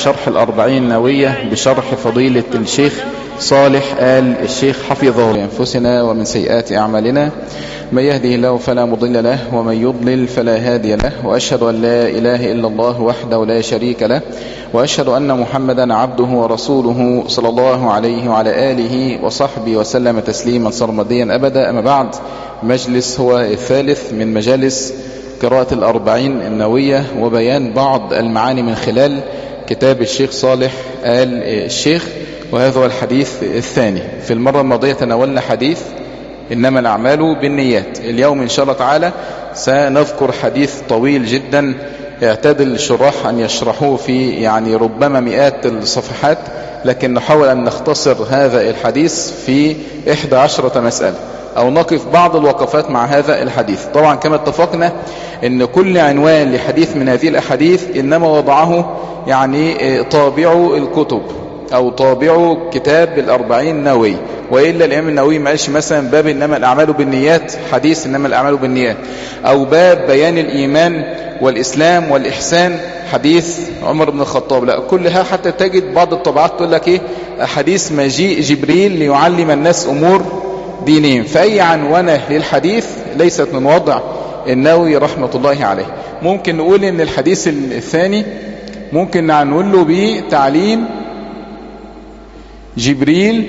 شرح الأربعين النووية بشرح فضيلة الشيخ صالح آل الشيخ حفظه لأنفسنا ومن سيئات أعمالنا من يهده الله فلا مضل له ومن يضلل فلا هادي له وأشهد أن لا إله إلا الله وحده لا شريك له وأشهد أن محمدا عبده ورسوله صلى الله عليه وعلى آله وصحبه وسلم تسليما صرمديا أبدا أما بعد مجلس هو الثالث من مجالس قراءة الأربعين النووية وبيان بعض المعاني من خلال كتاب الشيخ صالح آل الشيخ وهذا هو الحديث الثاني في المرة الماضية تناولنا حديث إنما الأعمال بالنيات اليوم إن شاء الله تعالى سنذكر حديث طويل جدا يعتدل الشراح أن يشرحوه في يعني ربما مئات الصفحات لكن نحاول أن نختصر هذا الحديث في إحدى عشرة مسألة أو نقف بعض الوقفات مع هذا الحديث طبعا كما اتفقنا أن كل عنوان لحديث من هذه الأحاديث إنما وضعه يعني طابع الكتب أو طابع كتاب الأربعين النووي وإلا الإمام النووي ما قالش مثلا باب إنما الأعمال بالنيات حديث إنما الأعمال بالنيات أو باب بيان الإيمان والإسلام والإحسان حديث عمر بن الخطاب لا كلها حتى تجد بعض الطبعات تقول لك إيه حديث مجيء جبريل ليعلم الناس أمور دينهم فأي عنوانة للحديث ليست من وضع النووي رحمة الله عليه ممكن نقول ان الحديث الثاني ممكن نقول له بتعليم جبريل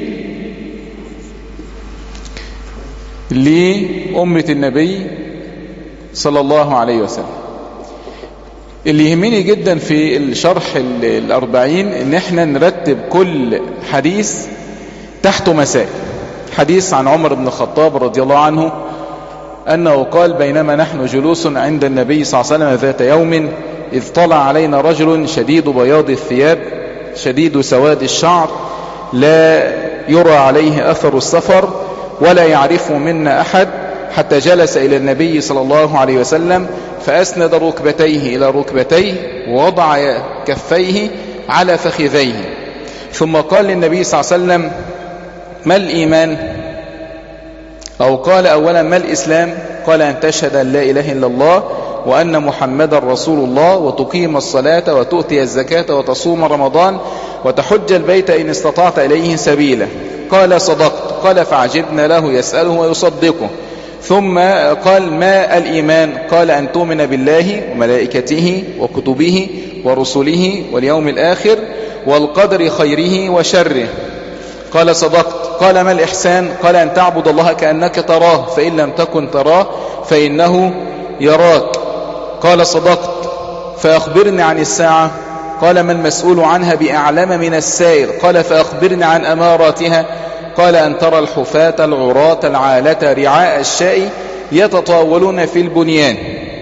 لأمة النبي صلى الله عليه وسلم اللي يهمني جدا في الشرح الأربعين ان احنا نرتب كل حديث تحته مسائل حديث عن عمر بن الخطاب رضي الله عنه أنه قال بينما نحن جلوس عند النبي صلى الله عليه وسلم ذات يوم إذ طلع علينا رجل شديد بياض الثياب شديد سواد الشعر لا يرى عليه أثر السفر ولا يعرفه منا أحد حتى جلس إلى النبي صلى الله عليه وسلم فأسند ركبتيه إلى ركبتيه ووضع كفيه على فخذيه ثم قال للنبي صلى الله عليه وسلم ما الإيمان أو قال أولا ما الإسلام قال أن تشهد أن لا إله إلا الله وأن محمد رسول الله وتقيم الصلاة وتؤتي الزكاة وتصوم رمضان وتحج البيت إن استطعت إليه سبيلا قال صدقت قال فعجبنا له يسأله ويصدقه ثم قال ما الإيمان قال أن تؤمن بالله وملائكته وكتبه ورسله واليوم الآخر والقدر خيره وشره قال صدقت قال ما الإحسان قال أن تعبد الله كأنك تراه فإن لم تكن تراه فإنه يراك قال صدقت فأخبرني عن الساعة قال ما المسؤول عنها بأعلم من السائل قال فأخبرني عن أماراتها قال أن ترى الحفاة العراة العالة رعاء الشاء يتطاولون في البنيان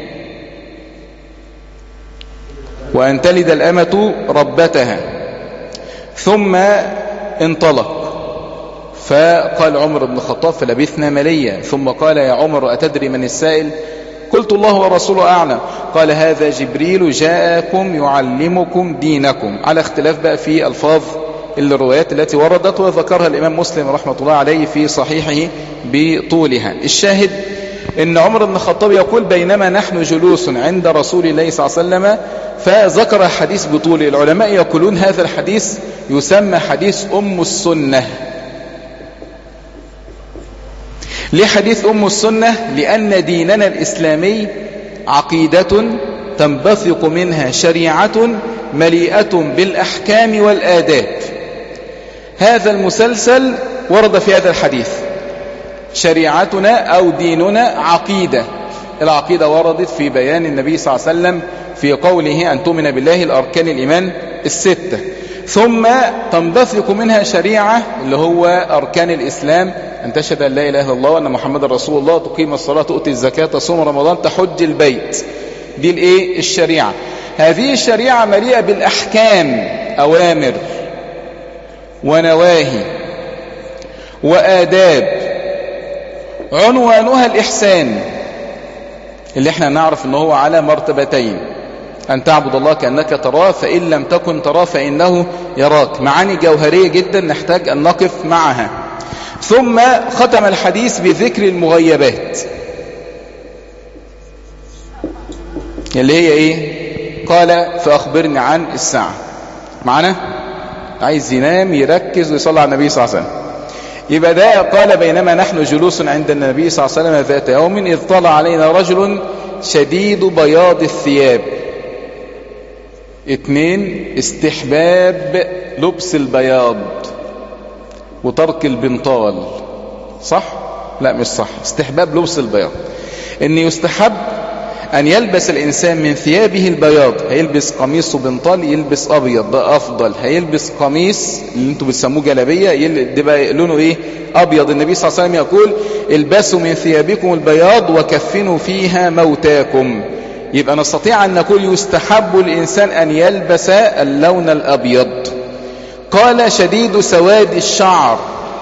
وأن تلد الأمة ربتها ثم انطلق فقال عمر بن الخطاب فلبثنا مليا ثم قال يا عمر أتدري من السائل قلت الله ورسوله أعلم قال هذا جبريل جاءكم يعلمكم دينكم على اختلاف بقى في ألفاظ الروايات التي وردت وذكرها الإمام مسلم رحمة الله عليه في صحيحه بطولها الشاهد ان عمر بن الخطاب يقول بينما نحن جلوس عند رسول الله صلى الله عليه وسلم فذكر حديث بطول العلماء يقولون هذا الحديث يسمى حديث أم السنة ليه حديث أم السنة لأن ديننا الإسلامي عقيدة تنبثق منها شريعة مليئة بالأحكام والآداب هذا المسلسل ورد في هذا الحديث شريعتنا أو ديننا عقيدة العقيدة وردت في بيان النبي صلى الله عليه وسلم في قوله أن تؤمن بالله الأركان الإيمان الستة ثم تنبثق منها شريعة اللي هو أركان الإسلام أن تشهد أن لا إله إلا الله وأن محمد رسول الله تقيم الصلاة تؤتي الزكاة تصوم رمضان تحج البيت دي الإيه الشريعة هذه الشريعة مليئة بالأحكام أوامر ونواهي وآداب عنوانها الإحسان اللي احنا نعرف ان هو على مرتبتين أن تعبد الله كأنك تراه فإن لم تكن تراه فإنه يراك معاني جوهرية جدا نحتاج أن نقف معها ثم ختم الحديث بذكر المغيبات اللي هي ايه قال فأخبرني عن الساعة معنا عايز ينام يركز ويصلي على النبي صلى الله عليه وسلم يبقى ده قال بينما نحن جلوس عند النبي صلى الله عليه وسلم ذات يوم إذ طلع علينا رجل شديد بياض الثياب اتنين استحباب لبس البياض وترك البنطال صح؟ لا مش صح استحباب لبس البياض ان يستحب ان يلبس الانسان من ثيابه البياض هيلبس قميص وبنطال يلبس ابيض ده افضل هيلبس قميص اللي انتوا بتسموه جلابيه ده بقى لونه ايه ابيض النبي صلى الله عليه وسلم يقول البسوا من ثيابكم البياض وكفنوا فيها موتاكم يبقى نستطيع ان نقول يستحب الانسان ان يلبس اللون الابيض قال شديد سواد الشعر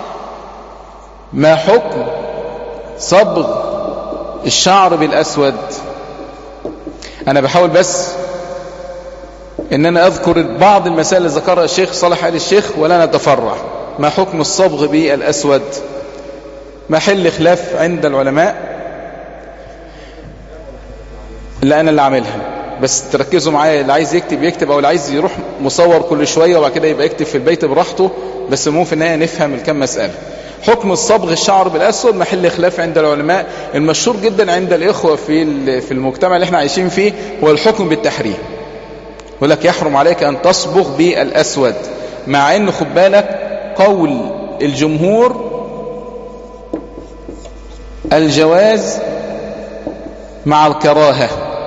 ما حكم صبغ الشعر بالاسود انا بحاول بس ان انا اذكر بعض المسائل اللي ذكرها الشيخ صالح آل الشيخ ولا نتفرع ما حكم الصبغ بالاسود محل خلاف عند العلماء اللي انا اللي عاملها بس تركزوا معايا اللي عايز يكتب يكتب او اللي عايز يروح مصور كل شوية وبعد كده يبقى يكتب في البيت براحته بس مو في النهاية نفهم الكم مسألة حكم الصبغ الشعر بالاسود محل خلاف عند العلماء المشهور جدا عند الاخوه في في المجتمع اللي احنا عايشين فيه هو الحكم بالتحريم يقول لك يحرم عليك ان تصبغ بالاسود مع ان خد بالك قول الجمهور الجواز مع الكراهه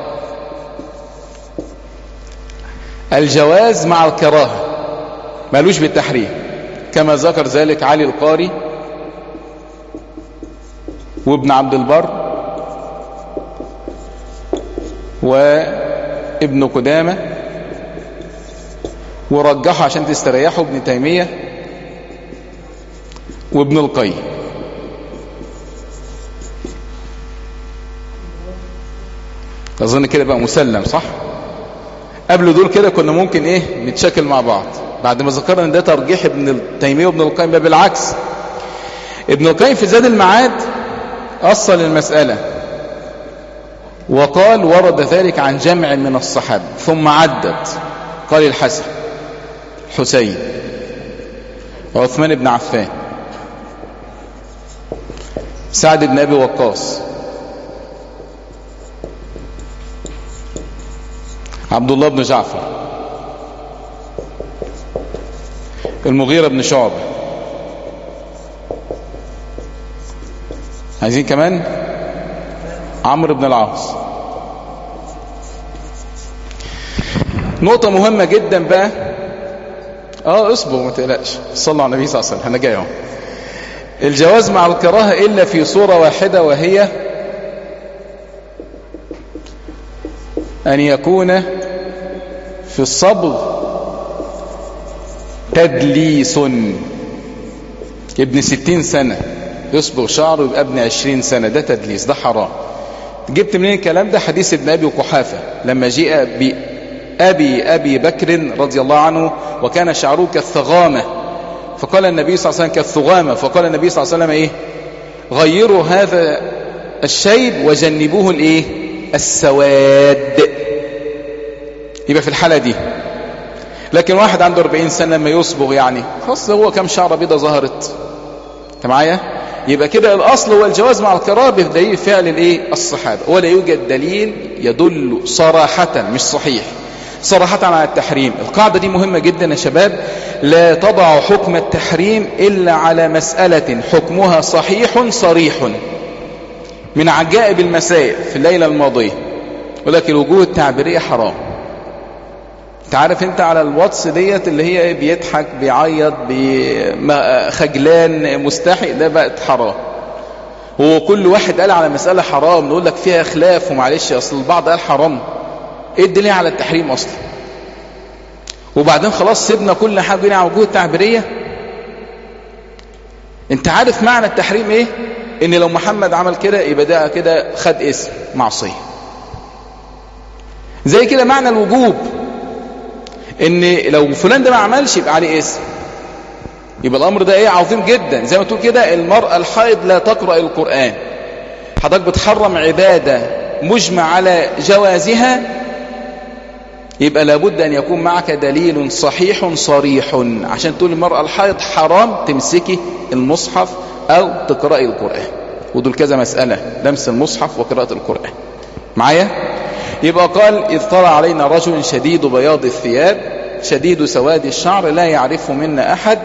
الجواز مع الكراهه مالوش بالتحريم كما ذكر ذلك علي القاري وابن عبد البر وابن قدامة ورجحوا عشان تستريحوا ابن تيمية وابن القيم اظن كده بقى مسلم صح قبل دول كده كنا ممكن ايه نتشكل مع بعض بعد ما ذكرنا ان ده ترجيح ابن تيميه وابن القيم بالعكس ابن القيم في زاد المعاد أصل المسألة وقال ورد ذلك عن جمع من الصحابة ثم عدت قال الحسن حسين وعثمان بن عفان سعد بن أبي وقاص عبد الله بن جعفر المغيرة بن شعبة عايزين كمان عمرو بن العاص نقطة مهمة جدا بقى اه اصبر ما تقلقش صلى على النبي صلى الله عليه وسلم انا جاي اهو الجواز مع الكراهة الا في صورة واحدة وهي ان يكون في الصبغ تدليس ابن ستين سنة يصبغ شعره يبقى ابن عشرين سنة ده تدليس ده حرام جبت منين الكلام ده حديث ابن أبي قحافة لما جاء بأبي أبي بكر رضي الله عنه وكان شعره كالثغامة فقال النبي صلى الله عليه وسلم كالثغامة فقال النبي صلى الله عليه وسلم إيه غيروا هذا الشيب وجنبوه الإيه السواد يبقى في الحالة دي لكن واحد عنده 40 سنة لما يصبغ يعني خلاص هو كم شعره بيضة ظهرت انت معايا يبقى كده الاصل هو الجواز مع القراءه بدليل فعل الايه الصحابه ولا يوجد دليل يدل صراحه مش صحيح صراحة على التحريم القاعدة دي مهمة جدا يا شباب لا تضع حكم التحريم إلا على مسألة حكمها صحيح صريح من عجائب المسائل في الليلة الماضية ولكن الوجوه التعبيرية حرام انت عارف انت على الواتس ديت اللي هي بيضحك بيعيط خجلان مستحي ده بقت حرام هو كل واحد قال على مسألة حرام نقول لك فيها خلاف ومعلش اصل البعض قال حرام ايه الدليل على التحريم اصلا وبعدين خلاص سيبنا كل حاجة على وجوه التعبيرية انت عارف معنى التحريم ايه ان لو محمد عمل كده يبقى ده كده خد اسم معصية زي كده معنى الوجوب ان لو فلان ده ما عملش يبقى عليه اسم يبقى الامر ده ايه عظيم جدا زي ما تقول كده المرأة الحائض لا تقرأ القرآن حضرتك بتحرم عبادة مجمع على جوازها يبقى لابد أن يكون معك دليل صحيح صريح عشان تقول المرأة الحائض حرام تمسكي المصحف أو تقرأي القرآن ودول كذا مسألة لمس المصحف وقراءة القرآن معايا يبقى قال إذ طلع علينا رجل شديد بياض الثياب شديد سواد الشعر لا يعرف منا أحد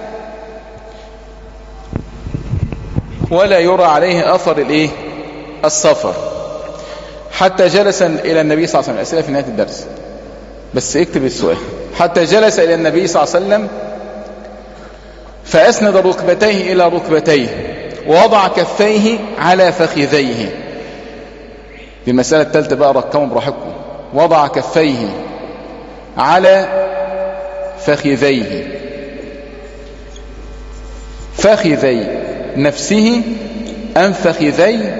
ولا يرى عليه أثر الإيه السفر حتى جلس إلى النبي صلى الله عليه وسلم الأسئلة في نهاية الدرس بس اكتب السؤال حتى جلس إلى النبي صلى الله عليه وسلم فأسند ركبتيه إلى ركبتيه ووضع كفيه على فخذيه دي المسألة الثالثة بقى رقموا براحتكم وضع كفيه على فخذيه فخذي نفسه أم فخذي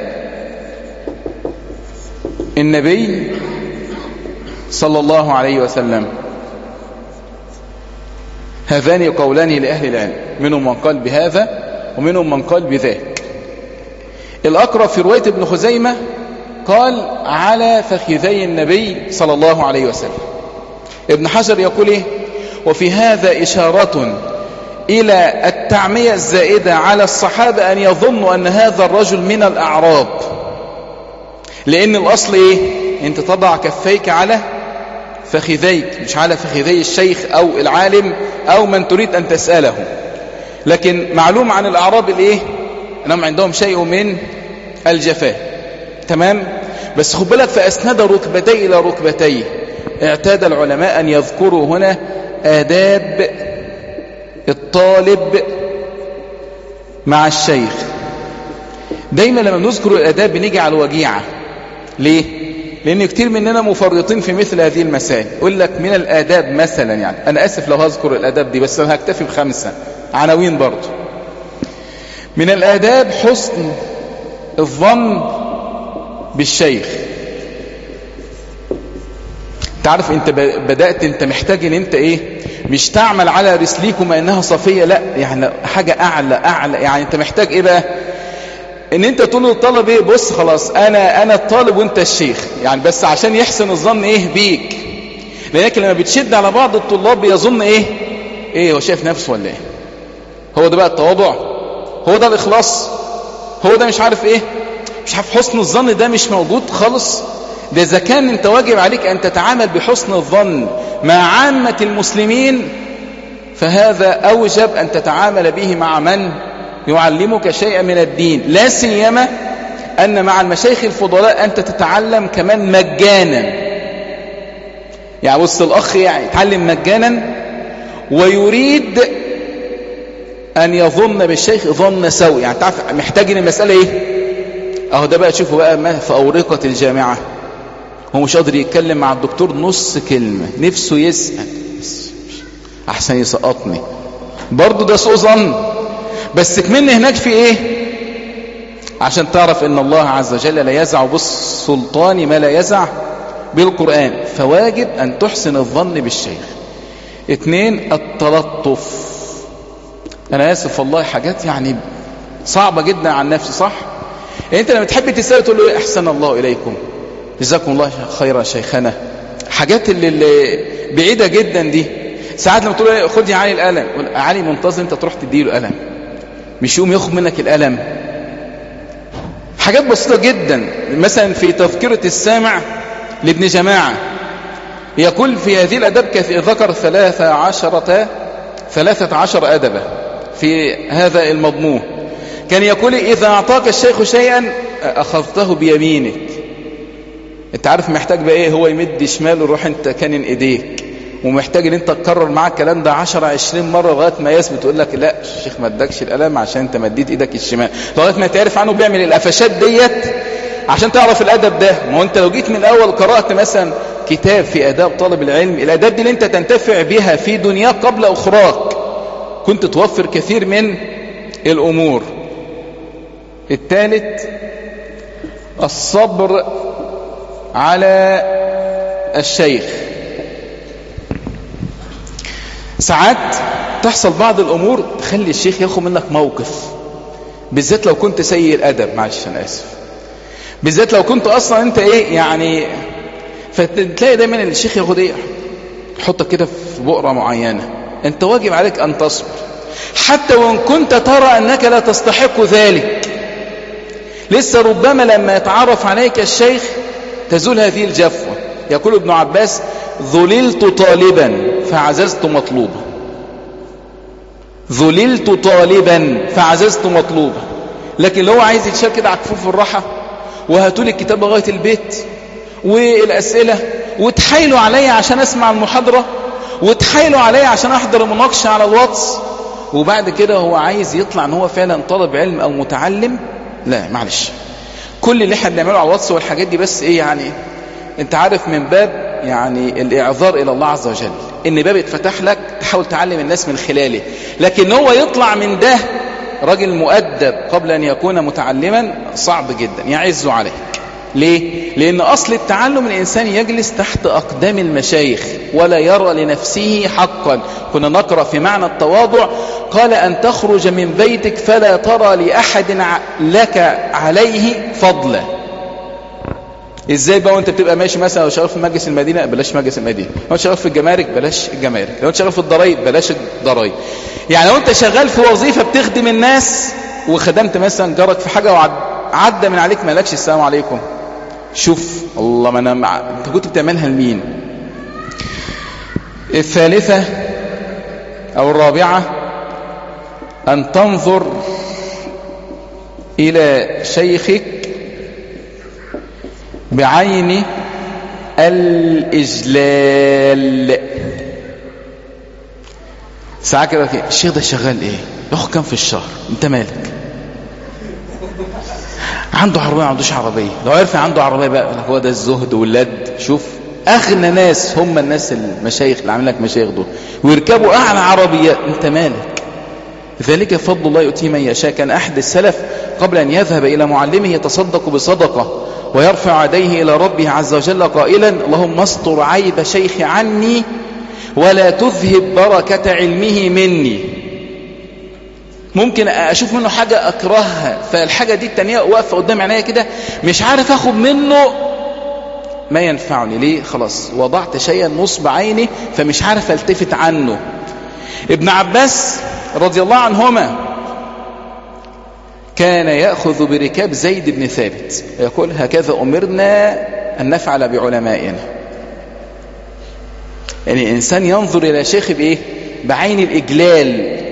النبي صلى الله عليه وسلم هذان قولان لأهل العلم منهم من قال بهذا ومنهم من قال بذاك الأقرب في رواية ابن خزيمة قال على فخذي النبي صلى الله عليه وسلم ابن حجر يقول إيه وفي هذا إشارة إلى التعمية الزائدة على الصحابة أن يظنوا أن هذا الرجل من الأعراب لأن الأصل إيه أنت تضع كفيك على فخذيك مش على فخذي الشيخ أو العالم أو من تريد أن تسأله لكن معلوم عن الأعراب الإيه أنهم عندهم شيء من الجفاء تمام بس خد بالك فأسند ركبتي إلى ركبتيه اعتاد العلماء أن يذكروا هنا آداب الطالب مع الشيخ دايما لما نذكر الآداب بنيجي على الوجيعة ليه؟ لأن كتير مننا مفرطين في مثل هذه المسائل يقول لك من الآداب مثلا يعني أنا أسف لو هذكر الآداب دي بس أنا هكتفي بخمسة عناوين برضو من الآداب حسن الظن بالشيخ تعرف انت بدأت انت محتاج ان انت ايه مش تعمل على رسليكما انها صفية لا يعني حاجة اعلى اعلى يعني انت محتاج ايه بقى ان انت تقول للطالب ايه بص خلاص انا انا الطالب وانت الشيخ يعني بس عشان يحسن الظن ايه بيك لانك لما بتشد على بعض الطلاب بيظن ايه ايه هو شايف نفسه ولا ايه هو ده بقى التواضع هو ده الاخلاص هو ده مش عارف ايه مش عارف حسن الظن ده مش موجود خالص ده إذا كان أنت واجب عليك أن تتعامل بحسن الظن مع عامة المسلمين فهذا أوجب أن تتعامل به مع من يعلمك شيئا من الدين لا سيما أن مع المشايخ الفضلاء أنت تتعلم كمان مجانا يعني بص الأخ يعني يتعلم مجانا ويريد أن يظن بالشيخ ظن سوء يعني تعرف محتاج المسألة إيه أهو ده بقى تشوفوا بقى ما في أورقة الجامعة هو مش قادر يتكلم مع الدكتور نص كلمة نفسه يسأل أحسن يسقطني برضه ده سوء ظن بس كمان هناك في إيه عشان تعرف إن الله عز وجل لا يزع بالسلطان ما لا يزع بالقرآن فواجب أن تحسن الظن بالشيخ اتنين التلطف أنا آسف والله حاجات يعني صعبة جدا عن نفسي صح يعني أنت لما تحب تسأل تقول له أحسن الله إليكم جزاكم الله خيرا شيخنا حاجات اللي, اللي بعيدة جدا دي ساعات لما تقول خد يا علي القلم علي منتظر انت تروح تديله قلم مش يقوم ياخد منك القلم حاجات بسيطة جدا مثلا في تذكرة السامع لابن جماعة يقول في هذه الأدب ذكر ثلاثة عشرة ثلاثة عشر أدبة في هذا المضمون كان يقول إذا أعطاك الشيخ شيئا أخذته بيمينك انت عارف محتاج بقى ايه هو يمد شماله روح انت كانن ايديك ومحتاج ان انت تكرر معاه الكلام ده 10 20 مره لغايه ما يثبت يقول لك لا الشيخ ما ادكش القلم عشان انت مديت ايدك الشمال لغايه ما تعرف عنه بيعمل القفشات ديت عشان تعرف الادب ده ما هو انت لو جيت من الاول قرات مثلا كتاب في اداب طالب العلم الاداب دي اللي انت تنتفع بها في دنياك قبل اخراك كنت توفر كثير من الامور الثالث الصبر على الشيخ ساعات تحصل بعض الأمور تخلي الشيخ ياخد منك موقف بالذات لو كنت سيء الأدب معلش أنا آسف بالذات لو كنت أصلا أنت إيه يعني فتلاقي دايما الشيخ ياخد ايه يحطك كده في بؤرة معينة انت واجب عليك ان تصبر حتى وان كنت ترى انك لا تستحق ذلك لسه ربما لما يتعرف عليك الشيخ تزول هذه الجفوة يقول ابن عباس ذللت طالبا فعززت مطلوبا ذللت طالبا فعززت مطلوبا لكن لو عايز يتشال كده على كفوف الراحة وهاتوا لي الكتاب لغاية البيت والأسئلة وتحايلوا عليا عشان أسمع المحاضرة وتحايلوا عليا عشان أحضر مناقشة على الواتس وبعد كده هو عايز يطلع ان هو فعلا طالب علم او متعلم لا معلش كل اللي احنا بنعمله على الواتس والحاجات دي بس ايه يعني انت عارف من باب يعني الاعذار الى الله عز وجل ان باب اتفتح لك تحاول تعلم الناس من خلاله لكن هو يطلع من ده راجل مؤدب قبل ان يكون متعلما صعب جدا يعز عليك ليه؟ لأن أصل التعلم الإنسان يجلس تحت أقدام المشايخ ولا يرى لنفسه حقا كنا نقرأ في معنى التواضع قال أن تخرج من بيتك فلا ترى لأحد لك عليه فضلا ازاي بقى وانت بتبقى ماشي مثلا لو شغال في مجلس المدينه بلاش مجلس المدينه لو انت شغال في الجمارك بلاش الجمارك لو انت شغال في الضرايب بلاش الضرايب يعني لو انت شغال في وظيفه بتخدم الناس وخدمت مثلا جارك في حاجه وعدى من عليك مالكش السلام عليكم شوف الله ما انا مع... انت كنت بتعملها لمين الثالثة او الرابعة ان تنظر الى شيخك بعين الاجلال ساعة كده الشيخ ده شغال ايه ياخد كام في الشهر انت مالك عنده عربية ما عندوش عربية لو عرف عنده عربية بقى هو ده الزهد واللد شوف أغنى ناس هم الناس المشايخ اللي عاملين لك مشايخ دول ويركبوا أعلى عربيات أنت مالك ذلك فضل الله يؤتيه من يشاء كان أحد السلف قبل أن يذهب إلى معلمه يتصدق بصدقة ويرفع يديه إلى ربه عز وجل قائلا اللهم استر عيب شيخي عني ولا تذهب بركة علمه مني ممكن اشوف منه حاجة اكرهها فالحاجة دي التانية واقفة قدام عينيا كده مش عارف اخد منه ما ينفعني ليه خلاص وضعت شيئا نصب عيني فمش عارف التفت عنه ابن عباس رضي الله عنهما كان يأخذ بركاب زيد بن ثابت يقول هكذا أمرنا أن نفعل بعلمائنا يعني إنسان ينظر إلى شيخ بإيه بعين الإجلال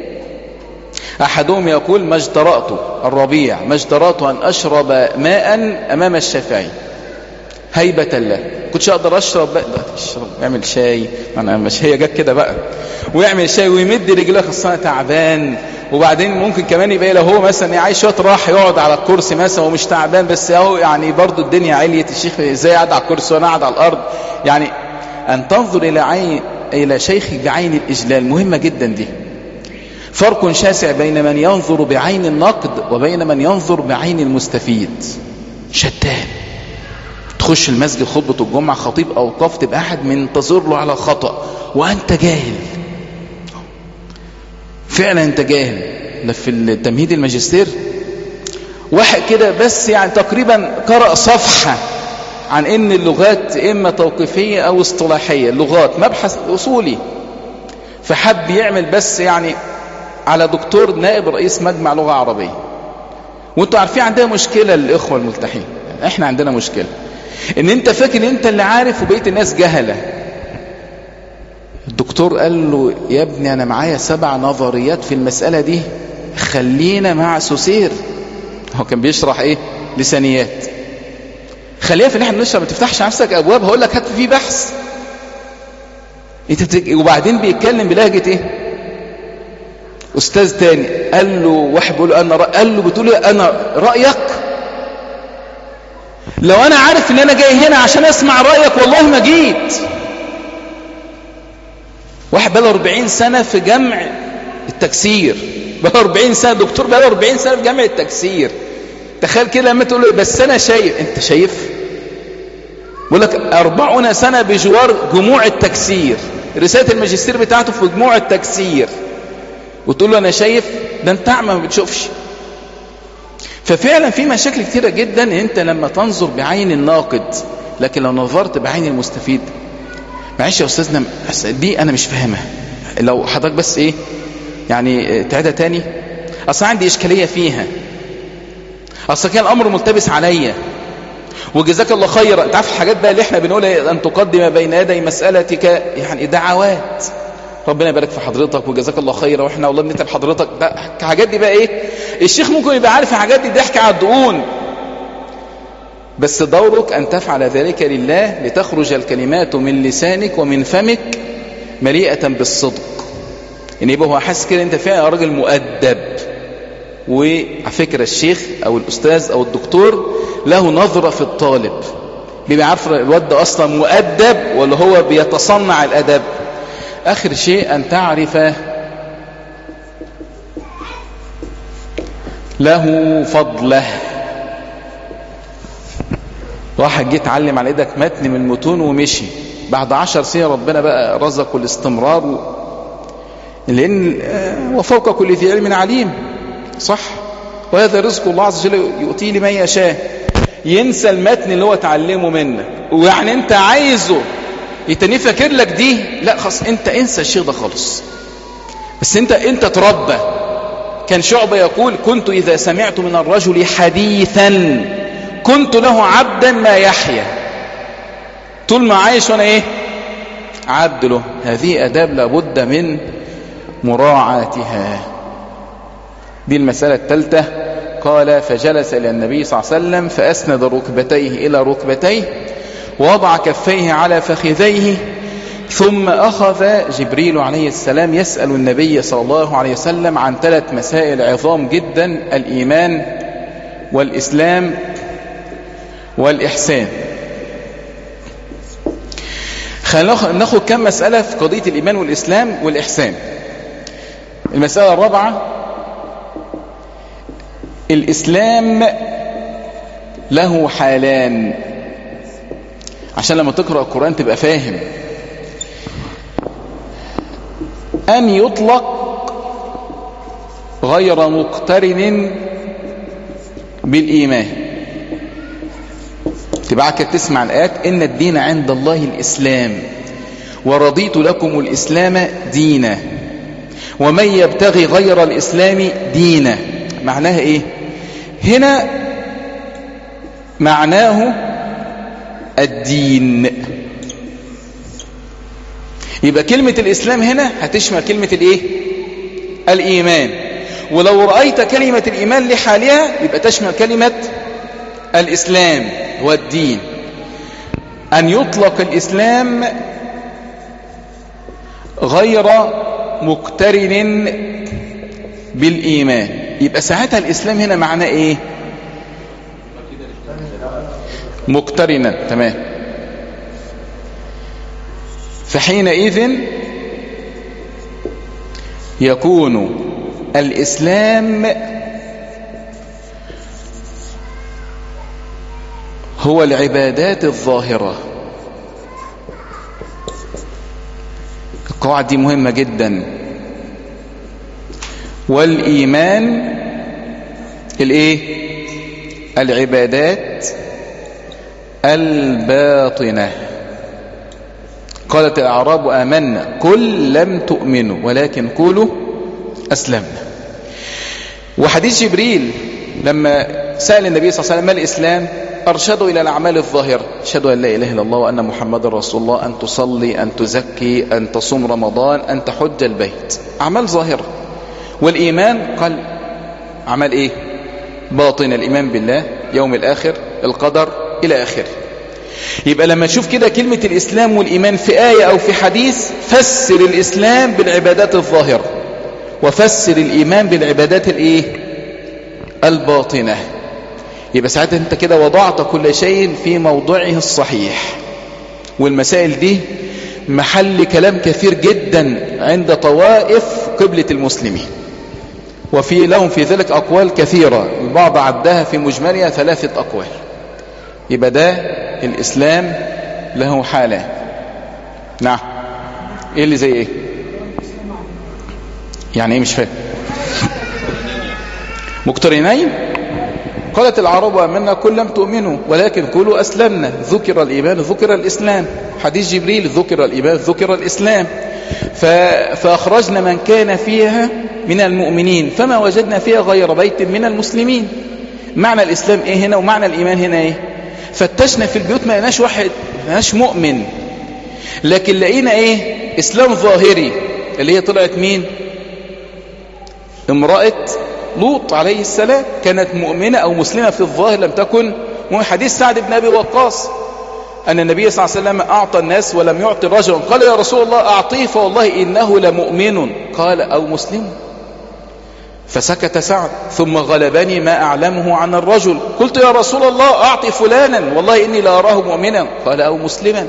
أحدهم يقول ما اجترأت الربيع ما اجترأت أن أشرب ماء أمام الشافعي هيبة له كنتش أقدر أشرب بقى لا تشرب اعمل شاي أنا مش هي جت كده بقى ويعمل شاي ويمد رجليه خاصة تعبان وبعدين ممكن كمان يبقى له هو مثلا عايش شويه راح يقعد على الكرسي مثلا ومش تعبان بس اهو يعني برضه الدنيا عليت الشيخ ازاي قاعد على الكرسي وانا قاعد على الارض يعني ان تنظر الى عين الى شيخك بعين الاجلال مهمه جدا دي فرق شاسع بين من ينظر بعين النقد وبين من ينظر بعين المستفيد شتان تخش المسجد خطبة الجمعة خطيب أوقاف تبقى أحد منتظر له على خطأ وأنت جاهل فعلا أنت جاهل ده في التمهيد الماجستير واحد كده بس يعني تقريبا قرأ صفحة عن ان اللغات اما توقيفية او اصطلاحية اللغات مبحث اصولي فحب يعمل بس يعني على دكتور نائب رئيس مجمع لغة عربية وانتوا عارفين عندنا مشكلة للإخوة الملتحين احنا عندنا مشكلة ان انت فاكر انت اللي عارف وبقيت الناس جهلة الدكتور قال له يا ابني انا معايا سبع نظريات في المسألة دي خلينا مع سوسير هو كان بيشرح ايه لسانيات خليها في اللي احنا بنشرح ما تفتحش نفسك ابواب هقول لك هات فيه بحث انت بتج... وبعدين بيتكلم بلهجة ايه استاذ تاني قال له واحد بيقول له انا رأ... قال له بتقول ايه انا رايك لو انا عارف ان انا جاي هنا عشان اسمع رايك والله ما جيت واحد بقاله 40 سنه في جمع التكسير بقاله 40 سنه دكتور بقاله 40 سنه في جمع التكسير تخيل كده لما تقول له بس انا شايف انت شايف بيقول لك 40 سنه بجوار جموع التكسير رساله الماجستير بتاعته في جموع التكسير وتقول له انا شايف ده انت اعمى ما بتشوفش ففعلا في مشاكل كتيره جدا انت لما تنظر بعين الناقد لكن لو نظرت بعين المستفيد معلش يا أستاذنا دي أنا مش فاهمها لو حضرتك بس إيه يعني تعيدها تاني أصلا عندي إشكالية فيها أصلا كان الأمر ملتبس عليا وجزاك الله خيرا انت عارف الحاجات بقى اللي احنا بنقولها ان تقدم بين يدي مسألتك يعني دعوات ربنا يبارك في حضرتك وجزاك الله خيرا واحنا والله بنتعب حضرتك ده الحاجات دي بقى ايه الشيخ ممكن يبقى عارف الحاجات دي ضحك على الدقون بس دورك ان تفعل ذلك لله لتخرج الكلمات من لسانك ومن فمك مليئة بالصدق يعني يبقى هو حاسس كده انت فعلا راجل مؤدب وعلى فكرة الشيخ او الاستاذ او الدكتور له نظرة في الطالب بيبقى عارف الواد ده اصلا مؤدب ولا هو بيتصنع الادب اخر شيء ان تعرف له فضله واحد جه اتعلم على ايدك متن من المتون ومشي بعد عشر سنين ربنا بقى رزقه الاستمرار و... لان وفوق كل ذي علم عليم صح وهذا رزق الله عز وجل يؤتيه لمن يشاء ينسى المتن اللي هو اتعلمه منك ويعني انت عايزه يتني فاكر لك دي لا خلاص انت انسى الشيخ ده خالص بس انت انت تربى كان شعبة يقول كنت اذا سمعت من الرجل حديثا كنت له عبدا ما يحيا طول ما عايش وانا ايه عبد له هذه اداب لابد من مراعاتها دي المسألة الثالثة قال فجلس إلى النبي صلى الله عليه وسلم فأسند ركبتيه إلى ركبتيه ووضع كفيه على فخذيه ثم أخذ جبريل عليه السلام يسأل النبي صلى الله عليه وسلم عن ثلاث مسائل عظام جدا الإيمان والإسلام والإحسان خلينا ناخد كم مسألة في قضية الإيمان والإسلام والإحسان المسألة الرابعة الإسلام له حالان عشان لما تقرأ القرآن تبقى فاهم أن يطلق غير مقترن بالإيمان تبعك تسمع الآيات إن الدين عند الله الإسلام ورضيت لكم الإسلام دينا ومن يبتغي غير الإسلام دينا معناها إيه هنا معناه الدين يبقى كلمة الإسلام هنا هتشمل كلمة الإيه الإيمان ولو رأيت كلمة الإيمان لحالها يبقى تشمل كلمة الإسلام والدين أن يطلق الإسلام غير مقترن بالإيمان يبقى ساعتها الإسلام هنا معناه إيه مقترنا تمام فحينئذ يكون الإسلام هو العبادات الظاهرة القواعد دي مهمة جدا والإيمان الايه العبادات الباطنة قالت الأعراب آمنا كل لم تؤمنوا ولكن قولوا أسلمنا وحديث جبريل لما سأل النبي صلى الله عليه وسلم ما الإسلام أرشدوا إلى الأعمال الظاهرة أشهدوا أن لا إله إلا الله وأن محمد رسول الله أن تصلي أن تزكي أن تصوم رمضان أن تحج البيت أعمال ظاهرة والإيمان قال عمل إيه باطن الإيمان بالله يوم الآخر القدر إلى آخره يبقى لما تشوف كده كلمة الإسلام والإيمان في آية أو في حديث فسر الإسلام بالعبادات الظاهرة وفسر الإيمان بالعبادات الإيه الباطنة يبقى ساعتها أنت كده وضعت كل شيء في موضعه الصحيح والمسائل دي محل كلام كثير جدا عند طوائف قبلة المسلمين وفي لهم في ذلك أقوال كثيرة البعض عدها في مجملها ثلاثة أقوال يبقى ده الإسلام له حالة نعم إيه اللي زي إيه يعني إيه مش فاهم مقترنين قالت العرب أمنا كل لم تؤمنوا ولكن قولوا أسلمنا ذكر الإيمان ذكر الإسلام حديث جبريل ذكر الإيمان ذكر الإسلام فأخرجنا من كان فيها من المؤمنين فما وجدنا فيها غير بيت من المسلمين معنى الإسلام إيه هنا ومعنى الإيمان هنا إيه فتشنا في البيوت ما لقيناش واحد ما لقيناش مؤمن لكن لقينا إيه إسلام ظاهري اللي هي طلعت مين امرأة لوط عليه السلام كانت مؤمنة أو مسلمة في الظاهر لم تكن حديث سعد بن أبي وقاص أن النبي صلى الله عليه وسلم أعطى الناس ولم يعطي رجلا قال يا رسول الله أعطيه فوالله إنه لمؤمن قال أو مسلم فسكت سعد ثم غلبني ما أعلمه عن الرجل قلت يا رسول الله أعطي فلانا والله إني لا أراه مؤمنا قال أو مسلما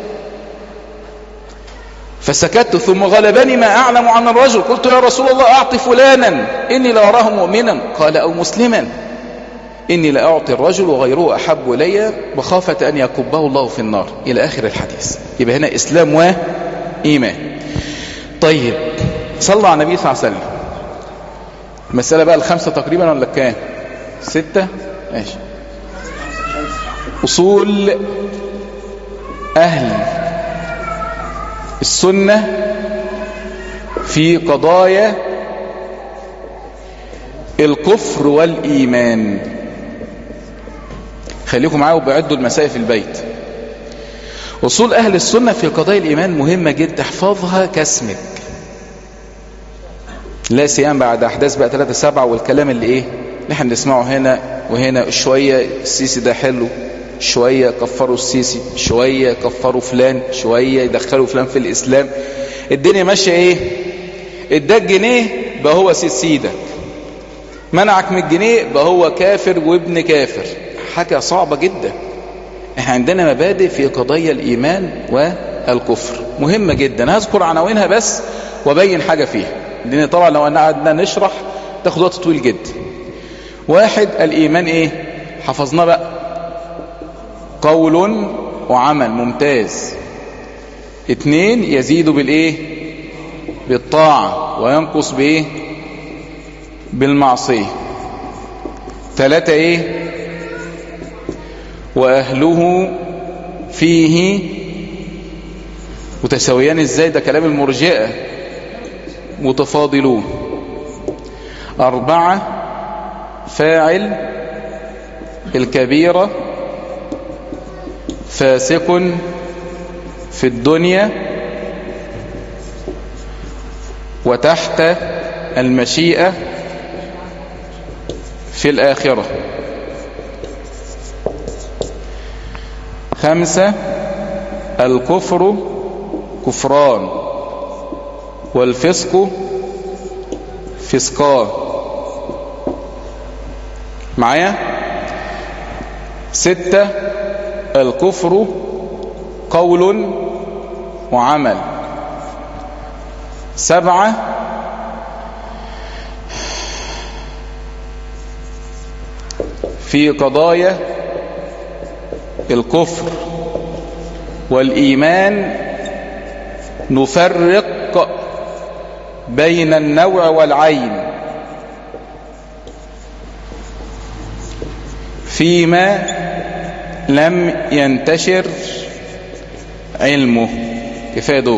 فسكت ثم غلبني ما أعلم عن الرجل قلت يا رسول الله أعطي فلانا إني لا أراه مؤمنا قال أو مسلما إني لأعطي الرجل وغيره أحب إلي مخافة أن يكبه الله في النار إلى آخر الحديث يبقى هنا إسلام وإيمان طيب صلى على النبي صلى الله عليه وسلم المسألة بقى الخمسة تقريبا ولا كام ستة ماشي أصول أهل السنة في قضايا الكفر والإيمان خليكم معايا وبعدوا المسائل في البيت أصول أهل السنة في قضايا الإيمان مهمة جدا احفظها كاسمك لا سيما بعد أحداث بقى 3 7 والكلام اللي إيه اللي احنا بنسمعه هنا وهنا شوية السيسي ده حلو شوية كفروا السيسي شوية كفروا فلان شوية يدخلوا فلان في الإسلام الدنيا ماشية إيه اداك جنيه بقى هو سيدك منعك من الجنيه بقى هو كافر وابن كافر حاجة صعبة جدا احنا عندنا مبادئ في قضايا الإيمان والكفر مهمة جدا هذكر عناوينها بس وبين حاجة فيها لأن طبعا لو قعدنا نشرح تاخد وقت طويل جدا واحد الإيمان ايه حفظناه بقى قول وعمل ممتاز اتنين يزيد بالايه بالطاعة وينقص بايه بالمعصية ثلاثة ايه واهله فيه متساويان ازاي ده كلام المرجئة متفاضلون أربعة فاعل الكبيرة فاسق في الدنيا وتحت المشيئة في الآخرة خمسة الكفر كفران والفسق فسقان معايا ستة الكفر قول وعمل سبعة في قضايا الكفر والإيمان نفرق بين النوع والعين فيما لم ينتشر علمه كفايه دول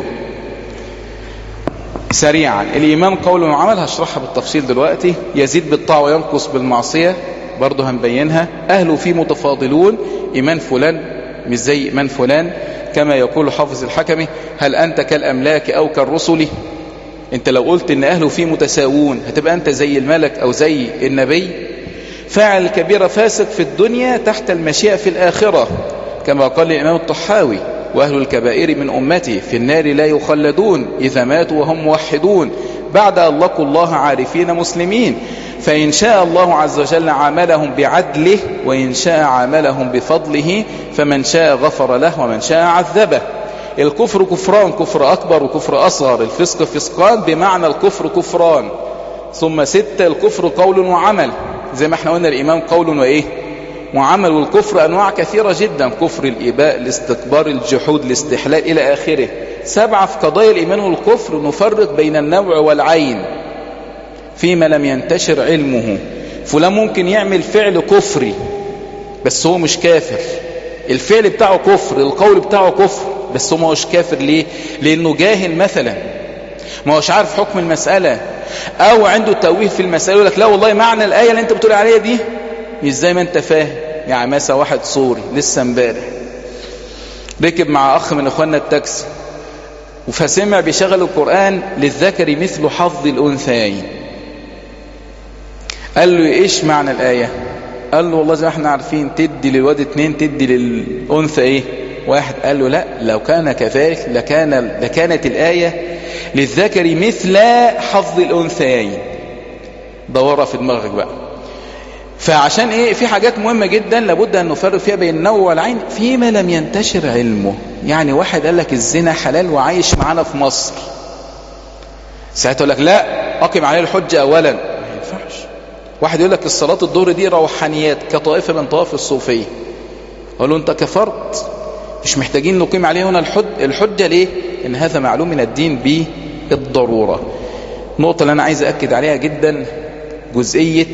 سريعا الإيمان قول وعمل هشرحها بالتفصيل دلوقتي يزيد بالطاعة وينقص بالمعصية برضه هنبينها أهله فيه متفاضلون إيمان فلان مش زي إيمان فلان كما يقول حافظ الحكمي هل أنت كالأملاك أو كالرسل أنت لو قلت إن أهله فيه متساوون هتبقى أنت زي الملك أو زي النبي فاعل الكبيرة فاسق في الدنيا تحت المشيئة في الآخرة كما قال الإمام الطحاوي وأهل الكبائر من أمتي في النار لا يخلدون إذا ماتوا وهم موحدون بعد أن لقوا الله عارفين مسلمين فإن شاء الله عز وجل عاملهم بعدله وإن شاء عاملهم بفضله فمن شاء غفر له ومن شاء عذبه الكفر كفران كفر أكبر وكفر أصغر الفسق فسقان بمعنى الكفر كفران ثم ستة الكفر قول وعمل زي ما احنا قلنا الإيمان قول وإيه وعمل والكفر أنواع كثيرة جدا كفر الإباء الاستكبار الجحود الاستحلال إلى آخره سبعة في قضايا الإيمان والكفر نفرق بين النوع والعين فيما لم ينتشر علمه فلان ممكن يعمل فعل كفري بس هو مش كافر الفعل بتاعه كفر القول بتاعه كفر بس هو مش كافر ليه لانه جاهل مثلا ما هوش عارف حكم المسألة او عنده تويه في المسألة يقول لك لا والله معنى الآية اللي انت بتقول عليها دي مش زي ما انت فاهم يعني مثلا واحد صوري لسه امبارح ركب مع اخ من اخواننا التاكسي فسمع بيشغل القرآن للذكر مثل حظ الأنثيين قال له ايش معنى الآية قال له والله زي ما احنا عارفين تدي للواد اتنين تدي للأنثى ايه واحد قال له لا لو كان كذلك لكان لكانت الآية للذكر مثل حظ الأنثيين دورها في دماغك بقى فعشان ايه في حاجات مهمة جدا لابد ان نفرق فيها بين النوع والعين فيما لم ينتشر علمه يعني واحد قال لك الزنا حلال وعايش معانا في مصر ساعتها يقول لك لا اقم عليه الحجة اولا ما ينفعش واحد يقول لك الصلاة الظهر دي روحانيات كطائفة من طوائف الصوفية قال له انت كفرت مش محتاجين نقيم عليه هنا الحج الحجة ليه ان هذا معلوم من الدين بالضرورة النقطة اللي انا عايز اكد عليها جدا جزئية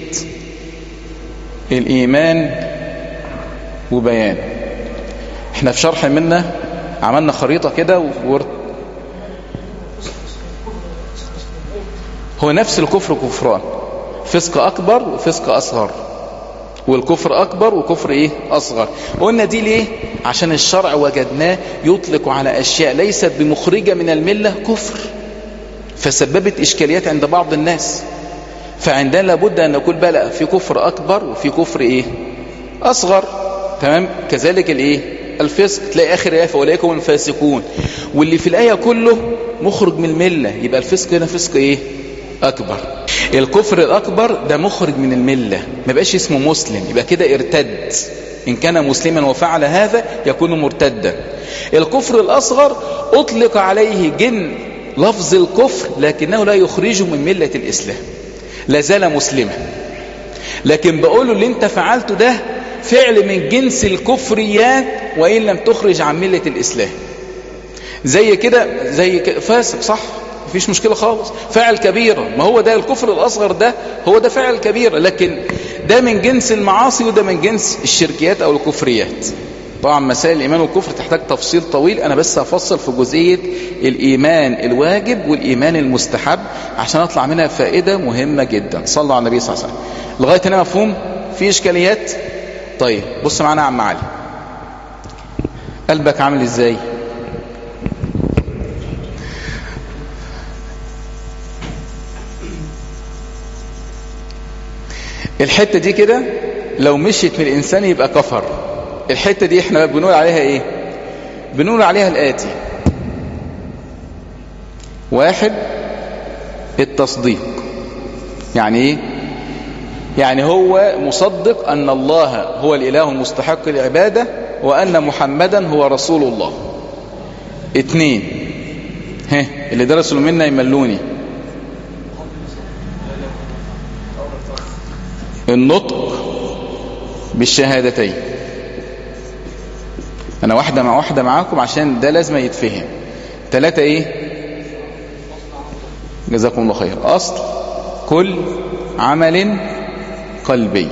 الإيمان وبيان احنا في شرح منا عملنا خريطة كده ورد هو نفس الكفر كفران فسق أكبر وفسق أصغر والكفر أكبر وكفر إيه أصغر قلنا دي ليه عشان الشرع وجدناه يطلق على أشياء ليست بمخرجة من الملة كفر فسببت إشكاليات عند بعض الناس فعندنا لابد أن نقول بلى في كفر أكبر وفي كفر إيه أصغر تمام كذلك الإيه الفسق تلاقي آخر آية فأولئكم الفاسقون واللي في الآية كله مخرج من الملة يبقى الفسق هنا فسق إيه أكبر الكفر الأكبر ده مخرج من الملة ما بقاش اسمه مسلم يبقى كده ارتد إن كان مسلما وفعل هذا يكون مرتدا الكفر الأصغر أطلق عليه جن لفظ الكفر لكنه لا يخرجه من ملة الإسلام لازال مسلما لكن بقوله اللي انت فعلته ده فعل من جنس الكفريات وإن لم تخرج عن ملة الإسلام زي كده زي كده فاسق صح مفيش مشكلة خالص فعل كبيرة ما هو ده الكفر الأصغر ده هو ده فعل كبيرة لكن ده من جنس المعاصي وده من جنس الشركيات أو الكفريات طبعا مسائل الإيمان والكفر تحتاج تفصيل طويل أنا بس هفصل في جزئية الإيمان الواجب والإيمان المستحب عشان أطلع منها فائدة مهمة جدا صلوا على النبي صلى الله عليه وسلم لغاية هنا مفهوم في إشكاليات طيب بص معنا يا عم علي قلبك عامل إزاي الحتة دي كده لو مشيت من الإنسان يبقى كفر الحتة دي احنا بنقول عليها ايه بنقول عليها الآتي واحد التصديق يعني ايه يعني هو مصدق أن الله هو الإله المستحق العبادة وأن محمدا هو رسول الله اتنين ها اللي درسوا منا يملوني النطق بالشهادتين انا واحدة مع واحدة معاكم عشان ده لازم يتفهم ثلاثة ايه جزاكم الله خير اصل كل عمل قلبي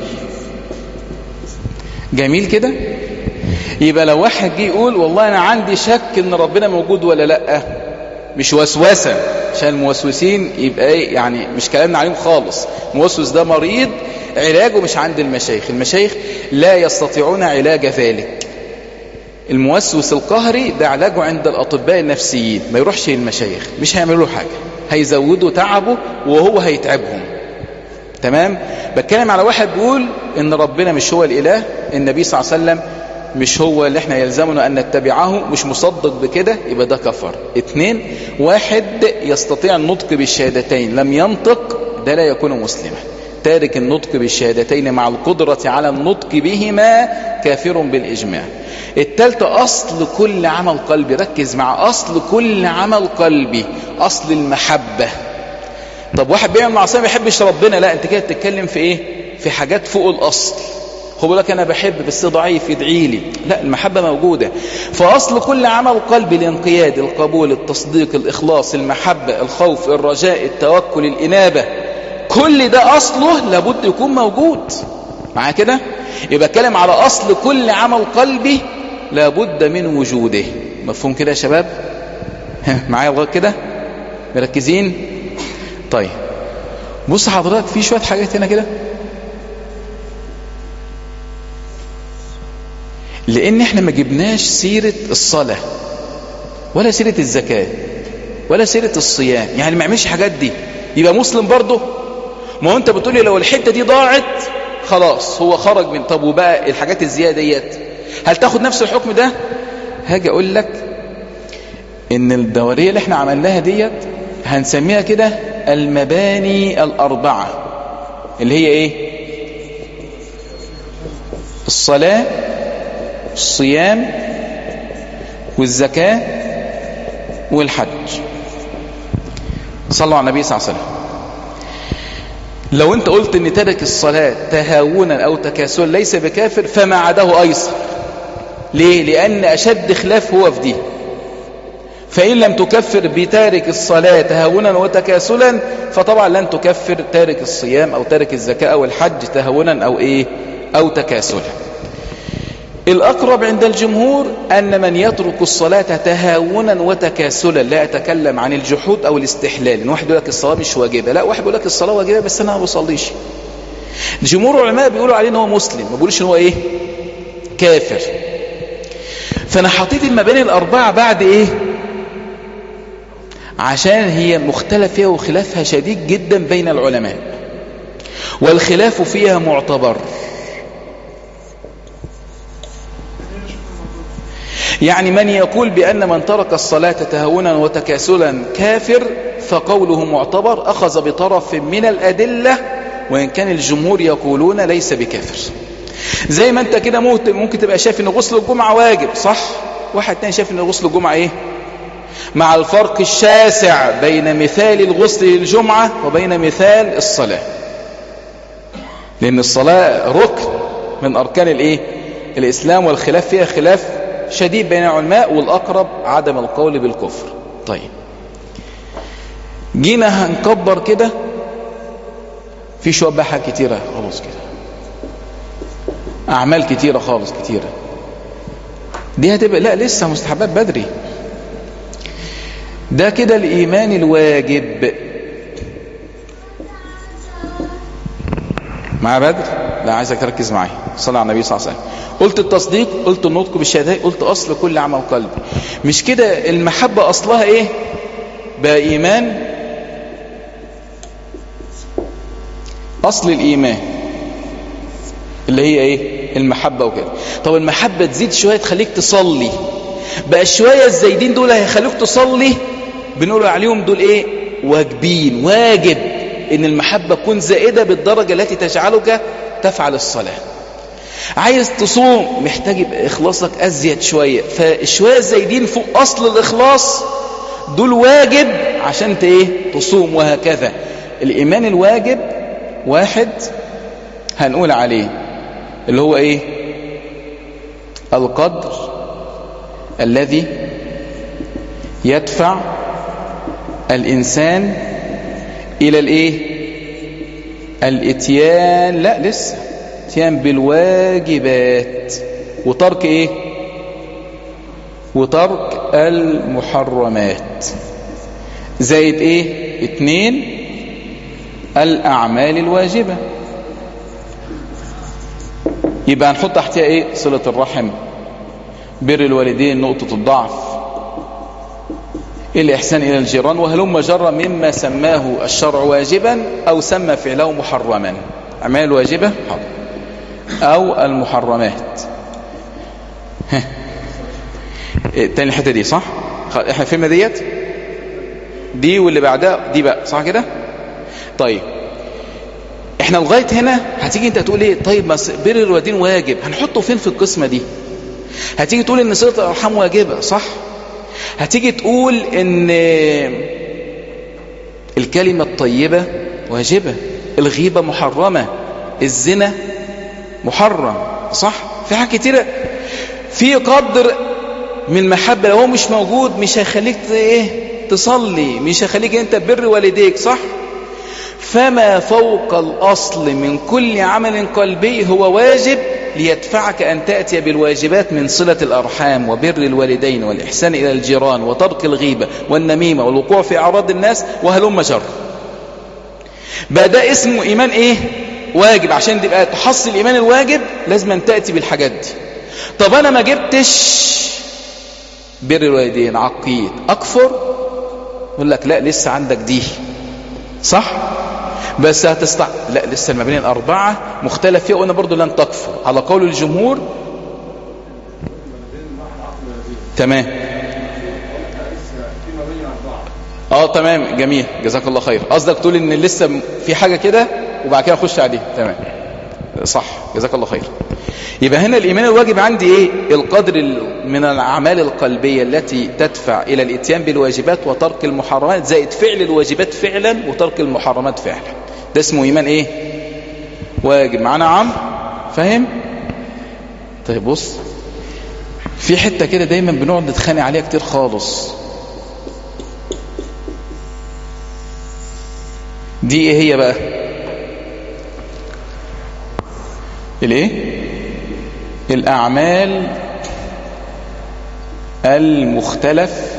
جميل كده يبقى لو واحد جه يقول والله انا عندي شك ان ربنا موجود ولا لا مش وسوسة عشان الموسوسين يبقى ايه يعني مش كلامنا عليهم خالص موسوس ده مريض علاجه مش عند المشايخ المشايخ لا يستطيعون علاج ذلك الموسوس القهري ده علاجه عند الأطباء النفسيين ما يروحش للمشايخ مش هيعملوا له حاجة هيزودوا تعبه وهو هيتعبهم تمام بتكلم على واحد بيقول ان ربنا مش هو الإله النبي صلى الله عليه وسلم مش هو اللي احنا يلزمنا ان نتبعه مش مصدق بكده يبقى ده كفر اتنين واحد يستطيع النطق بالشهادتين لم ينطق ده لا يكون مسلما تارك النطق بالشهادتين مع القدرة على النطق بهما كافر بالإجماع التالتة أصل كل عمل قلبي ركز مع أصل كل عمل قلبي أصل المحبة طب واحد بيعمل معصية ما يحبش ربنا لا انت كده بتتكلم في ايه في حاجات فوق الأصل هو بيقول لك انا بحب بس ضعيف ادعي لي لا المحبة موجودة فأصل كل عمل قلبي الانقياد القبول التصديق الإخلاص المحبة الخوف الرجاء التوكل الإنابة كل ده أصله لابد يكون موجود معاه كده يبقى اتكلم على اصل كل عمل قلبي لابد من وجوده مفهوم كده يا شباب معايا لغايه كده مركزين طيب بص حضرتك في شويه حاجات هنا كده لان احنا ما جبناش سيره الصلاه ولا سيره الزكاه ولا سيره الصيام يعني ما يعملش الحاجات دي يبقى مسلم برضه ما هو انت بتقولي لو الحته دي ضاعت خلاص هو خرج من طب وبقى الحاجات الزياده ديت هل تاخد نفس الحكم ده هاجي اقول لك ان الدوريه اللي احنا عملناها ديت هنسميها كده المباني الاربعه اللي هي ايه الصلاه الصيام والزكاه والحج صلوا على النبي صلى الله عليه وسلم لو انت قلت ان ترك الصلاة تهاونا او تكاسلا ليس بكافر فما عداه ايسر ليه لان اشد خلاف هو في دي فان لم تكفر بتارك الصلاة تهاونا وتكاسلا فطبعا لن تكفر تارك الصيام او تارك الزكاة او الحج تهاونا او ايه او تكاسلا الأقرب عند الجمهور أن من يترك الصلاة تهاونا وتكاسلا لا أتكلم عن الجحود أو الاستحلال إن واحد يقول لك الصلاة مش واجبة لا واحد يقول لك الصلاة واجبة بس أنا ما بصليش جمهور العلماء بيقولوا عليه إن هو مسلم ما بيقولوش إن هو إيه كافر فأنا حطيت المباني الأربعة بعد إيه عشان هي مختلف فيها وخلافها شديد جدا بين العلماء والخلاف فيها معتبر يعني من يقول بأن من ترك الصلاة تهاونا وتكاسلا كافر فقوله معتبر أخذ بطرف من الأدلة وإن كان الجمهور يقولون ليس بكافر زي ما انت كده ممكن تبقى شايف ان غسل الجمعة واجب صح واحد تاني شايف ان غسل الجمعة ايه مع الفرق الشاسع بين مثال الغسل للجمعة وبين مثال الصلاة لأن الصلاة ركن من أركان الإيه؟ الإسلام والخلاف فيها خلاف شديد بين العلماء والأقرب عدم القول بالكفر طيب جينا هنكبر كده في شوية بقى حاجات كتيرة خلاص كده أعمال كتيرة خالص كتيرة دي هتبقى لا لسه مستحبات بدري ده كده الإيمان الواجب مع بدر لا عايزك تركز معايا صلى على النبي صلى الله عليه وسلم قلت التصديق قلت النطق بالشهادة قلت أصل كل عمل قلبي مش كده المحبة أصلها إيه بقى إيمان أصل الإيمان اللي هي إيه المحبة وكده طب المحبة تزيد شوية تخليك تصلي بقى شوية الزايدين دول هيخلوك تصلي بنقول عليهم دول إيه واجبين واجب إن المحبة تكون زائدة بالدرجة التي تجعلك تفعل الصلاة عايز تصوم محتاج يبقى إخلاصك أزيد شوية فالشوية الزايدين فوق أصل الإخلاص دول واجب عشان ايه تصوم وهكذا الإيمان الواجب واحد هنقول عليه اللي هو إيه القدر الذي يدفع الإنسان إلى الإيه الاتيان لا لسه اتيان بالواجبات وترك إيه وترك المحرمات زائد إيه اتنين الأعمال الواجبة يبقى هنحط تحتها إيه صلة الرحم بر الوالدين نقطة الضعف الإحسان إلى الجيران وهلم جرى مما سماه الشرع واجبا أو سمى فعله محرما أعمال واجبة أو المحرمات ها. تاني الحتة دي صح احنا فهمنا ديت دي واللي بعدها دي بقى صح كده طيب احنا لغاية هنا هتيجي انت تقول ايه طيب ما بر الوالدين واجب هنحطه فين في القسمة دي هتيجي تقول ان صلة الارحام واجبة صح هتيجي تقول ان الكلمة الطيبة واجبة الغيبة محرمة الزنا محرم صح في حاجات كتيرة في قدر من المحبة لو هو مش موجود مش هيخليك ايه تصلي مش هيخليك انت تبر والديك صح فما فوق الأصل من كل عمل قلبي هو واجب ليدفعك أن تأتي بالواجبات من صلة الأرحام وبر الوالدين والإحسان إلى الجيران وترك الغيبة والنميمة والوقوع في أعراض الناس وهلم جر بقى ده اسمه إيمان إيه واجب عشان تبقى تحصل الإيمان الواجب لازم أن تأتي بالحاجات دي طب أنا ما جبتش بر الوالدين عقيد أكفر يقول لك لا لسه عندك دي صح بس هتستع لا لسه المباني الأربعة مختلف فيها وأنا برضو لن تكفر على قول الجمهور تمام اه تمام جميل جزاك الله خير قصدك تقول ان لسه في حاجة كده وبعد كده اخش عليها تمام صح جزاك الله خير يبقى هنا الإيمان الواجب عندي إيه القدر من الأعمال القلبية التي تدفع إلى الاتيان بالواجبات وترك المحرمات زائد فعل الواجبات فعلا وترك المحرمات فعلا ده اسمه إيمان إيه واجب معانا عم فاهم طيب بص في حتة كده دايما بنقعد نتخانق عليها كتير خالص دي ايه هي بقى الايه الأعمال المختلف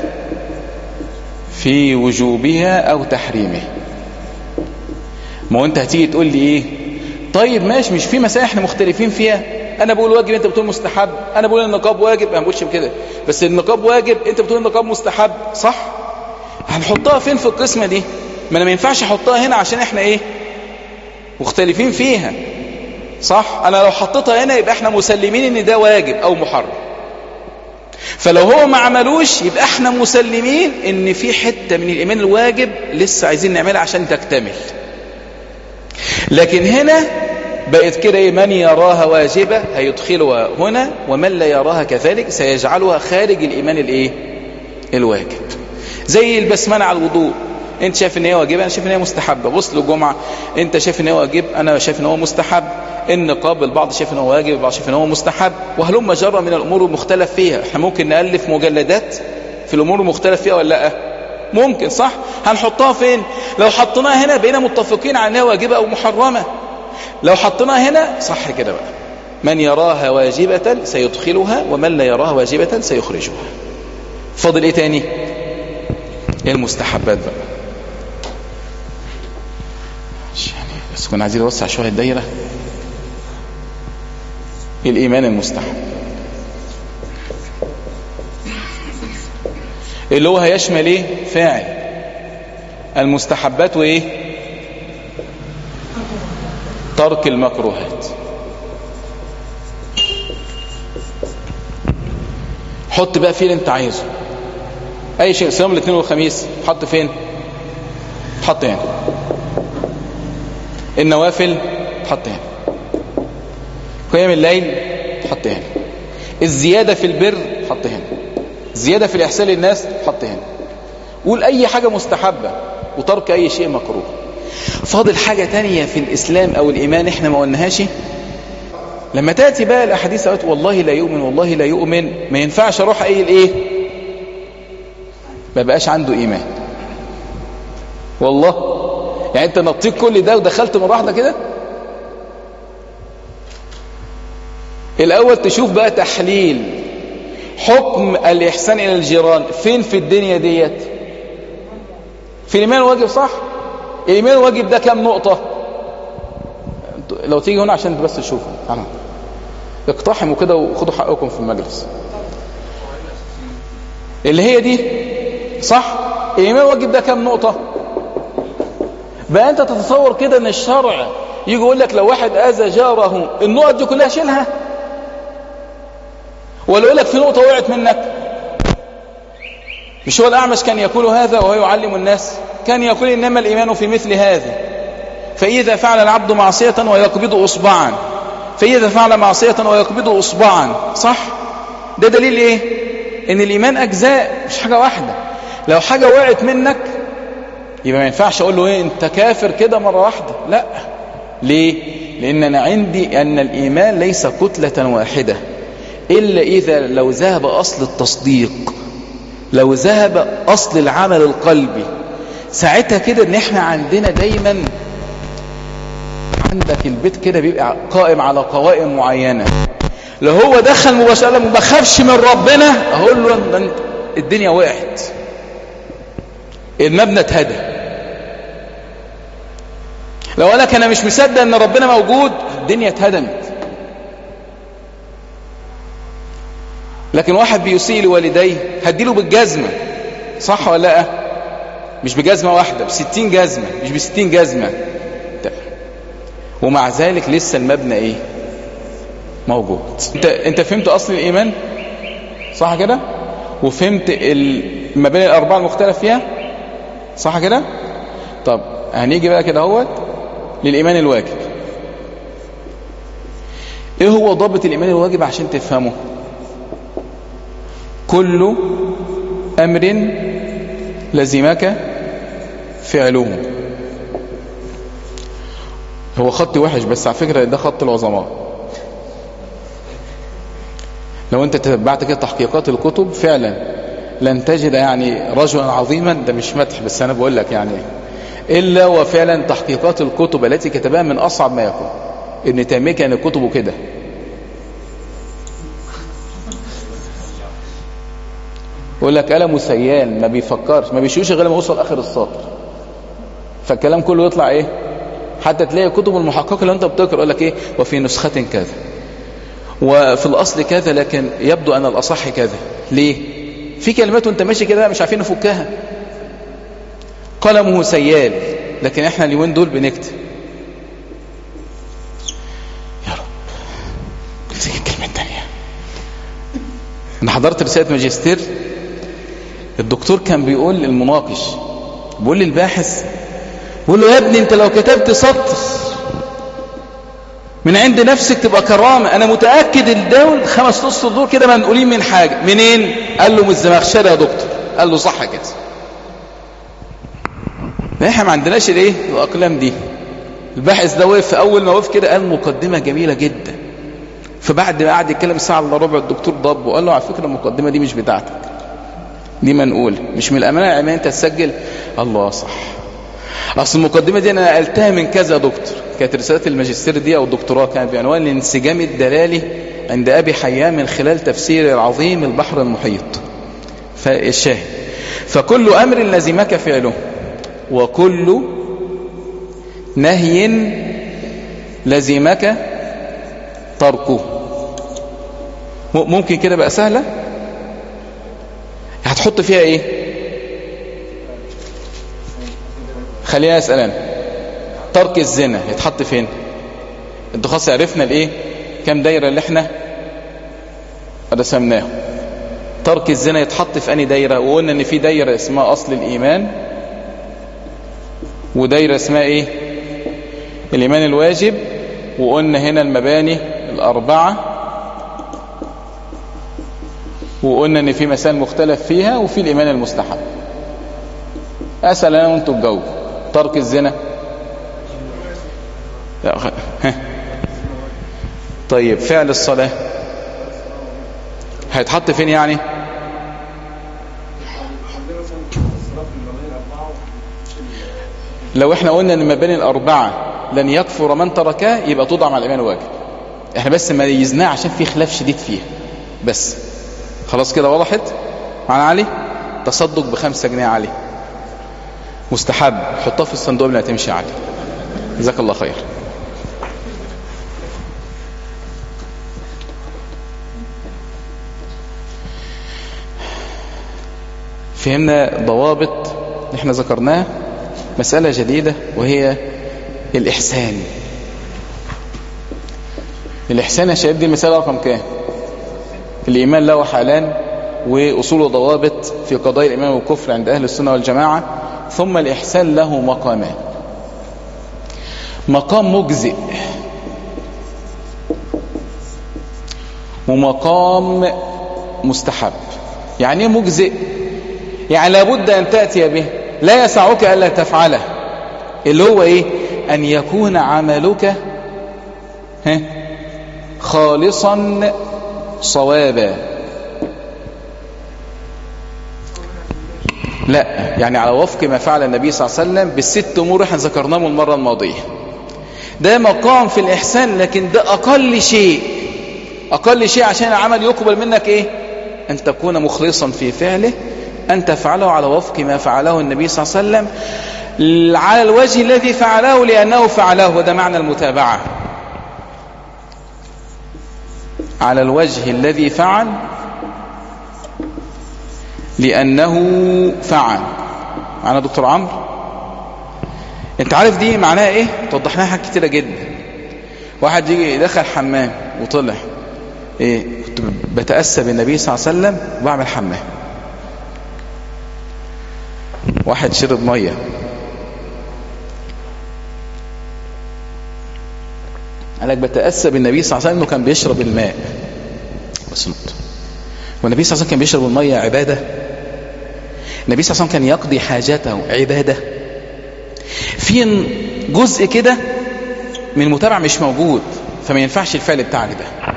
في وجوبها أو تحريمه ما هو أنت هتيجي تقول لي إيه طيب ماشي مش في مسائل احنا مختلفين فيها أنا بقول واجب أنت بتقول مستحب أنا بقول النقاب واجب أنا بقولش بكده بس النقاب واجب أنت بتقول النقاب مستحب صح هنحطها فين في القسمة دي ما أنا ما ينفعش أحطها هنا عشان احنا إيه مختلفين فيها صح انا لو حطيتها هنا يبقى احنا مسلمين ان ده واجب او محرم فلو هو ما عملوش يبقى احنا مسلمين ان في حتة من الايمان الواجب لسه عايزين نعملها عشان تكتمل لكن هنا بقت كده ايه من يراها واجبة هيدخلها هنا ومن لا يراها كذلك سيجعلها خارج الايمان الايه الواجب زي البسمانة على الوضوء انت شايف ان هي واجبه انا شايف ان هي مستحبه غسل الجمعه انت شايف ان هو واجب انا شايف ان هو مستحب النقاب البعض شايف ان هو واجب البعض شايف ان هو مستحب وهلم جرى من الامور المختلف فيها احنا ممكن نالف مجلدات في الامور المختلف فيها ولا لا ممكن صح هنحطها فين لو حطيناها هنا بقينا متفقين على انها واجبه او محرمه لو حطيناها هنا صح كده بقى من يراها واجبة سيدخلها ومن لا يراها واجبة سيخرجها فاضل ايه تاني المستحبات بقى يعني بس كنا عايزين نوسع شويه الدايره الايمان المستحب اللي هو هيشمل ايه فاعل المستحبات وايه ترك المكروهات حط بقى فيه اللي انت عايزه اي شيء صيام الاثنين والخميس حط فين حط هنا النوافل حط هنا قيام الليل حط هنا الزيادة في البر حط هنا الزيادة في الإحسان للناس حط هنا قول أي حاجة مستحبة وترك أي شيء مكروه فاضل حاجة تانية في الإسلام أو الإيمان إحنا ما قلناهاش لما تأتي بقى الأحاديث قالت والله لا يؤمن والله لا يؤمن ما ينفعش أروح أي الإيه ما بقاش عنده إيمان والله يعني أنت نطيت كل ده ودخلت مرة واحدة كده الأول تشوف بقى تحليل حكم الإحسان إلى الجيران فين في الدنيا ديت في الإيمان الواجب صح الإيمان الواجب ده كام نقطة لو تيجي هنا عشان بس تشوفوا تعالوا اقتحموا كده وخدوا حقكم في المجلس اللي هي دي صح الإيمان الواجب ده كام نقطة بقى أنت تتصور كده أن الشرع يجي يقول لك لو واحد أذى جاره النقط دي كلها شيلها ولا يقول لك في نقطة وقعت منك مش هو الأعمش كان يقول هذا وهو يعلم الناس كان يقول إنما الإيمان في مثل هذا فإذا فعل العبد معصية ويقبض أصبعا فإذا فعل معصية ويقبض أصبعا صح ده دليل إيه إن الإيمان أجزاء مش حاجة واحدة لو حاجة وقعت منك يبقى ما ينفعش أقول له إيه أنت كافر كده مرة واحدة لا ليه لأن أنا عندي أن الإيمان ليس كتلة واحدة إلا إذا لو ذهب أصل التصديق لو ذهب أصل العمل القلبي ساعتها كده ان احنا عندنا دايما عندك البيت كده بيبقى قائم على قوائم معينة لو هو دخل مباشرة ما بخافش من ربنا اقول له الدنيا وقعت المبنى اتهدى لو قال لك انا مش مصدق ان ربنا موجود الدنيا اتهدمت لكن واحد بيسيء لوالديه هديله بالجزمة صح ولا لا مش بجزمة واحدة بستين جزمة مش بستين جزمة ومع ذلك لسه المبنى ايه موجود انت, انت فهمت اصل الايمان صح كده وفهمت المباني الاربعة المختلف فيها صح كده طب هنيجي بقى كده اهوت للايمان الواجب ايه هو ضابط الايمان الواجب عشان تفهمه كل امر لزمك فعله هو خط وحش بس على فكرة ده خط العظماء لو انت تتبعت كده تحقيقات الكتب فعلا لن تجد يعني رجلا عظيما ده مش مدح بس انا بقول لك يعني الا وفعلا تحقيقات الكتب التي كتبها من اصعب ما يكون ابن تيميه كان كتبه كده يقول لك قلمه سيال ما بيفكرش ما بيشوش غير ما يوصل اخر السطر فالكلام كله يطلع ايه حتى تلاقي كتب المحققه اللي انت بتقرا يقول لك ايه وفي نسخه كذا وفي الاصل كذا لكن يبدو ان الاصح كذا ليه في كلمات وانت ماشي كده مش عارفين نفكها قلمه سيال لكن احنا اليومين دول بنكتب يا رب نمسك الكلمه الثانيه انا حضرت رساله ماجستير الدكتور كان بيقول للمناقش بيقول للباحث بيقول له يا ابني انت لو كتبت سطر من عند نفسك تبقى كرامة انا متأكد الدول خمس نص دول كده منقولين من حاجة منين قال له من الزمخشري يا دكتور قال له صح كده احنا ما عندناش الايه الاقلام دي الباحث ده وقف اول ما وقف كده قال مقدمة جميلة جدا فبعد ما قعد يتكلم ساعة الا ربع الدكتور ضب وقال له على فكرة المقدمة دي مش بتاعتك دي منقول مش من الامانة العلمية انت تسجل الله صح اصل المقدمة دي انا نقلتها من كذا دكتور كانت رسالة الماجستير دي او الدكتوراه كانت بعنوان الانسجام الدلالي عند ابي حيان من خلال تفسير العظيم البحر المحيط فالشاهد فكل امر لزمك فعله وكل نهي لزمك تركه ممكن كده بقى سهلة هتحط فيها ايه خلينا اسال انا ترك الزنا يتحط فين انت خلاص عرفنا الايه كام دايره اللي احنا رسمناهم ترك الزنا يتحط في اني دايره وقلنا ان في دايره اسمها اصل الايمان ودايره اسمها ايه الايمان الواجب وقلنا هنا المباني الاربعه وقلنا ان في مسائل مختلف فيها وفي الايمان المستحب اسال انا وانتوا تجاوبوا ترك الزنا لا خ... طيب فعل الصلاة هيتحط فين يعني لو احنا قلنا ان المباني الاربعة لن يكفر من تركها يبقى توضع مع الايمان الواجب احنا بس ميزناه عشان في خلاف شديد فيها بس خلاص كده وضحت معنا علي تصدق بخمسة جنيه علي مستحب حطها في الصندوق قبل ما تمشي علي جزاك الله خير فهمنا ضوابط اللي احنا ذكرناها مسألة جديدة وهي الإحسان الإحسان يا شباب دي المسألة رقم كام الإيمان له حالان وأصول وضوابط في قضايا الإيمان والكفر عند أهل السنة والجماعة ثم الإحسان له مقامان مقام مجزئ ومقام مستحب يعني ايه مجزئ يعني لابد أن تأتي به لا يسعك ألا تفعله اللي هو إيه أن يكون عملك ها خالصا صوابا لا يعني على وفق ما فعل النبي صلى الله عليه وسلم بالست أمور احنا ذكرناهم المرة الماضية ده مقام في الإحسان لكن ده أقل شيء أقل شيء عشان العمل يقبل منك إيه أن تكون مخلصا في فعله أن تفعله على وفق ما فعله النبي صلى الله عليه وسلم على الوجه الذي فعله لأنه فعله وده معنى المتابعة على الوجه الذي فعل لأنه فعل معنا دكتور عمرو انت عارف دي معناها ايه توضحناها حاجات كتيرة جدا واحد يجي دخل حمام وطلع ايه كنت بتأسى بالنبي صلى الله عليه وسلم وبعمل حمام واحد شرب ميه قال لك بتأسى بالنبي صلى الله عليه وسلم انه كان بيشرب الماء بس نقطة والنبي صلى الله عليه وسلم كان بيشرب المية عبادة النبي صلى الله عليه وسلم كان يقضي حاجته عبادة في جزء كده من المتابعة مش موجود فما ينفعش الفعل بتاعك ده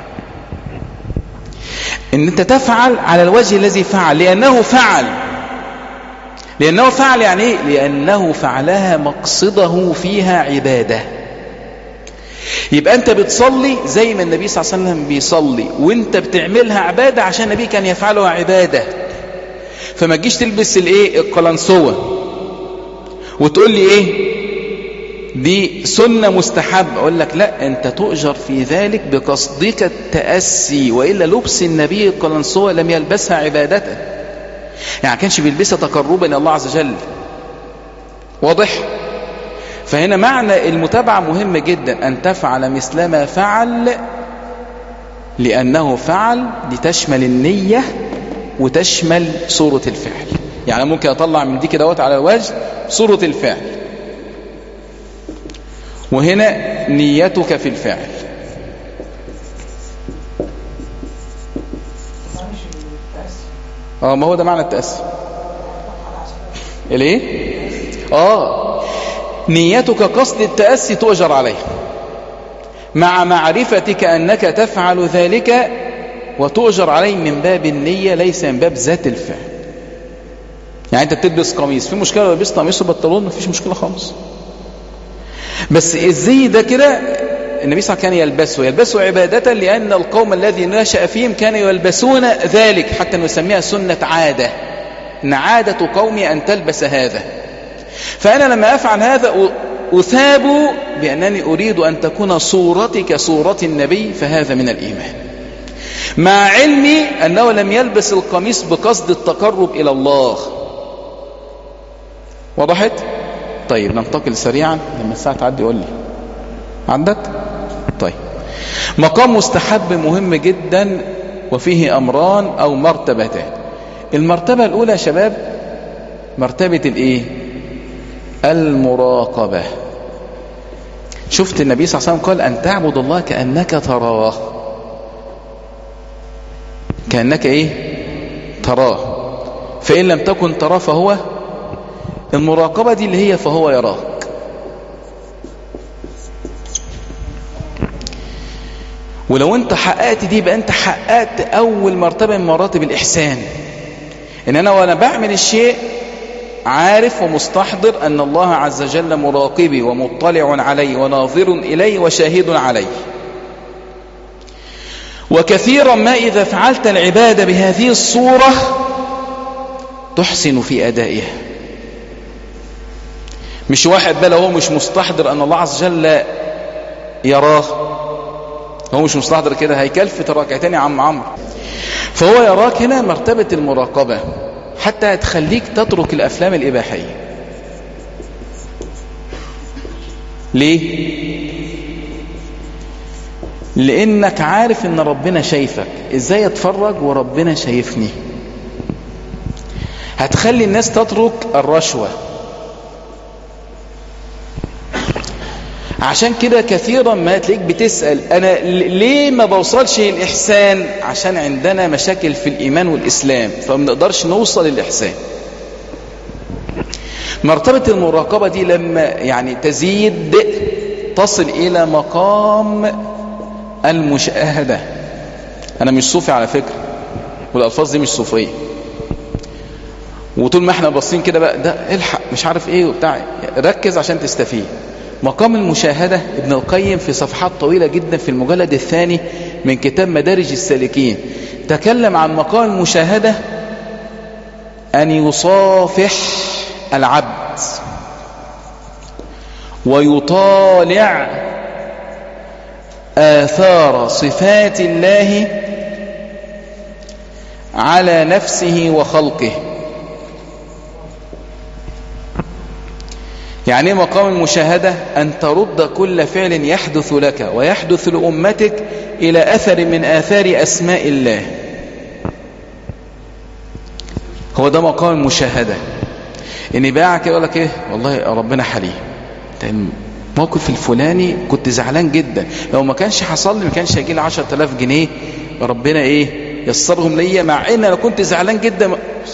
ان انت تفعل على الوجه الذي فعل لانه فعل لانه فعل يعني ايه لانه فعلها مقصده فيها عباده يبقى انت بتصلي زي ما النبي صلى الله عليه وسلم بيصلي وانت بتعملها عبادة عشان النبي كان يفعلها عبادة فما تجيش تلبس الايه القلنسوة وتقول لي ايه دي سنة مستحب اقول لك لا انت تؤجر في ذلك بقصدك التأسي وإلا لبس النبي القلنسوة لم يلبسها عبادة يعني كانش بيلبسها تقربا الى الله عز وجل واضح فهنا معنى المتابعة مهم جدا أن تفعل مثل ما فعل لأنه فعل لتشمل النية وتشمل صورة الفعل يعني ممكن أطلع من دي كده على الوجه صورة الفعل وهنا نيتك في الفعل اه ما هو ده معنى التأسي الايه اه نيتك قصد التأسي تؤجر عليه مع معرفتك أنك تفعل ذلك وتؤجر عليه من باب النية ليس من باب ذات الفعل يعني أنت بتلبس قميص في مشكلة لو لبست قميص وبنطلون مفيش مشكلة خالص بس الزي ده كده النبي صلى الله عليه وسلم كان يلبسه يلبسه عبادة لأن القوم الذي نشأ فيهم كانوا يلبسون ذلك حتى نسميها سنة عادة إن عادة قومي أن تلبس هذا فأنا لما أفعل هذا أثاب بأنني أريد أن تكون صورتك صورة النبي فهذا من الإيمان مع علمي أنه لم يلبس القميص بقصد التقرب إلى الله وضحت؟ طيب ننتقل سريعا لما الساعة تعدي قول لي عندك؟ طيب مقام مستحب مهم جدا وفيه أمران أو مرتبتان المرتبة الأولى يا شباب مرتبة الإيه؟ المراقبة شفت النبي صلى الله عليه وسلم قال أن تعبد الله كأنك تراه كأنك إيه تراه فإن لم تكن تراه فهو المراقبة دي اللي هي فهو يراك ولو انت حققت دي يبقى انت حققت اول مرتبة من مراتب الاحسان ان انا وانا بعمل الشيء عارف ومستحضر أن الله عز وجل مراقبي ومطلع علي وناظر إلي وشاهد علي وكثيرا ما إذا فعلت العبادة بهذه الصورة تحسن في أدائها مش واحد بل هو مش مستحضر أن الله عز وجل يراه هو مش مستحضر كده هيكلفت ركعتين يا عم عمرو فهو يراك هنا مرتبة المراقبة حتى هتخليك تترك الأفلام الإباحية ليه؟ لأنك عارف أن ربنا شايفك إزاي أتفرج وربنا شايفني هتخلي الناس تترك الرشوة عشان كده كثيرا ما تلاقيك بتسأل أنا ليه ما بوصلش الإحسان عشان عندنا مشاكل في الإيمان والإسلام فما نقدرش نوصل للإحسان مرتبة المراقبة دي لما يعني تزيد تصل إلى مقام المشاهدة أنا مش صوفي على فكرة والألفاظ دي مش صوفية وطول ما احنا باصين كده بقى ده الحق مش عارف ايه وبتاع ركز عشان تستفيد مقام المشاهدة ابن القيم في صفحات طويلة جدا في المجلد الثاني من كتاب مدارج السالكين تكلم عن مقام المشاهدة أن يصافح العبد ويطالع آثار صفات الله على نفسه وخلقه يعني ايه مقام المشاهدة أن ترد كل فعل يحدث لك ويحدث لأمتك إلى أثر من آثار أسماء الله هو ده مقام المشاهدة إن باعك يقول لك إيه والله ربنا حليم الموقف الفلاني كنت زعلان جدا لو ما كانش حصل لي ما كانش هيجي لي 10000 جنيه ربنا إيه يسرهم ليا مع إن أنا كنت زعلان جدا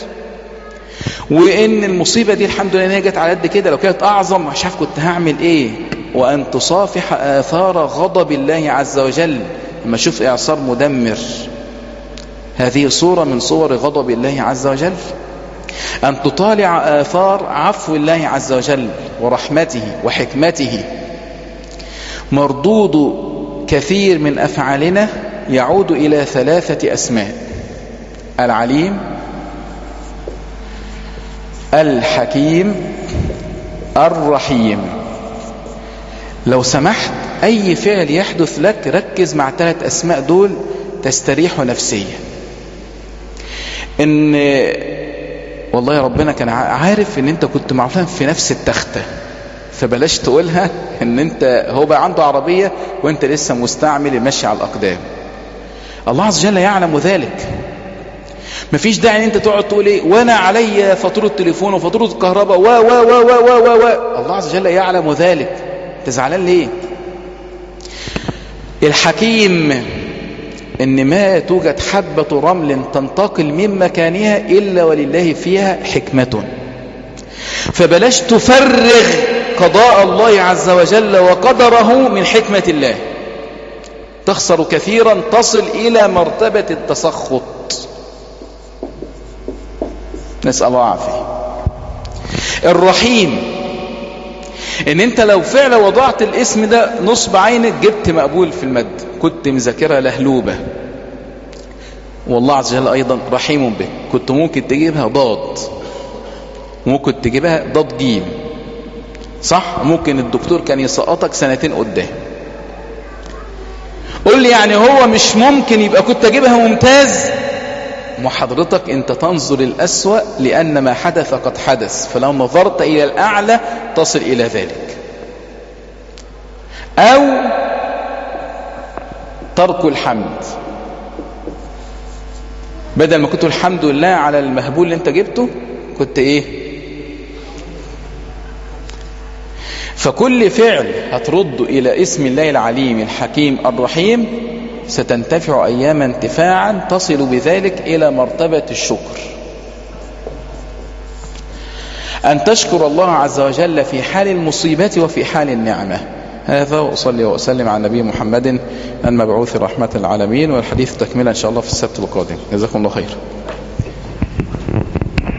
وان المصيبة دي الحمد لله هي جت على قد كده لو كانت اعظم مش عارف كنت هعمل ايه وان تصافح اثار غضب الله عز وجل لما اشوف اعصار مدمر هذه صورة من صور غضب الله عز وجل أن تطالع آثار عفو الله عز وجل ورحمته وحكمته مردود كثير من أفعالنا يعود إلى ثلاثة أسماء العليم الحكيم الرحيم لو سمحت أي فعل يحدث لك ركز مع ثلاث أسماء دول تستريح نفسيا إن والله يا ربنا كان عارف إن أنت كنت مع فلان في نفس التختة فبلاش تقولها إن أنت هو بقى عنده عربية وأنت لسه مستعمل ماشي على الأقدام الله عز وجل يعلم ذلك مفيش داعي ان انت تقعد تقول ايه وانا علي فاتوره تليفون وفاتوره الكهرباء و و و و و و الله عز وجل يعلم ذلك انت زعلان ليه الحكيم ان ما توجد حبة رمل تنتقل من مكانها الا ولله فيها حكمة فبلاش تفرغ قضاء الله عز وجل وقدره من حكمة الله تخسر كثيرا تصل الى مرتبة التسخط نسأل الله عافية الرحيم ان انت لو فعلا وضعت الاسم ده نصب عينك جبت مقبول في المد كنت مذاكرها لهلوبة والله عز وجل ايضا رحيم به كنت ممكن تجيبها ضاد ممكن تجيبها ضاد جيم صح ممكن الدكتور كان يسقطك سنتين قدام قول لي يعني هو مش ممكن يبقى كنت اجيبها ممتاز محاضرتك انت تنظر الأسوأ لأن ما حدث قد حدث فلو نظرت إلى الأعلى تصل إلى ذلك أو ترك الحمد بدل ما كنت الحمد لله على المهبول اللي انت جبته كنت ايه فكل فعل هترد إلى اسم الله العليم الحكيم الرحيم ستنتفع أياما انتفاعا تصل بذلك إلى مرتبة الشكر أن تشكر الله عز وجل في حال المصيبة وفي حال النعمة هذا وأصلي وأسلم على نبي محمد المبعوث رحمة العالمين والحديث تكملة إن شاء الله في السبت القادم جزاكم الله خير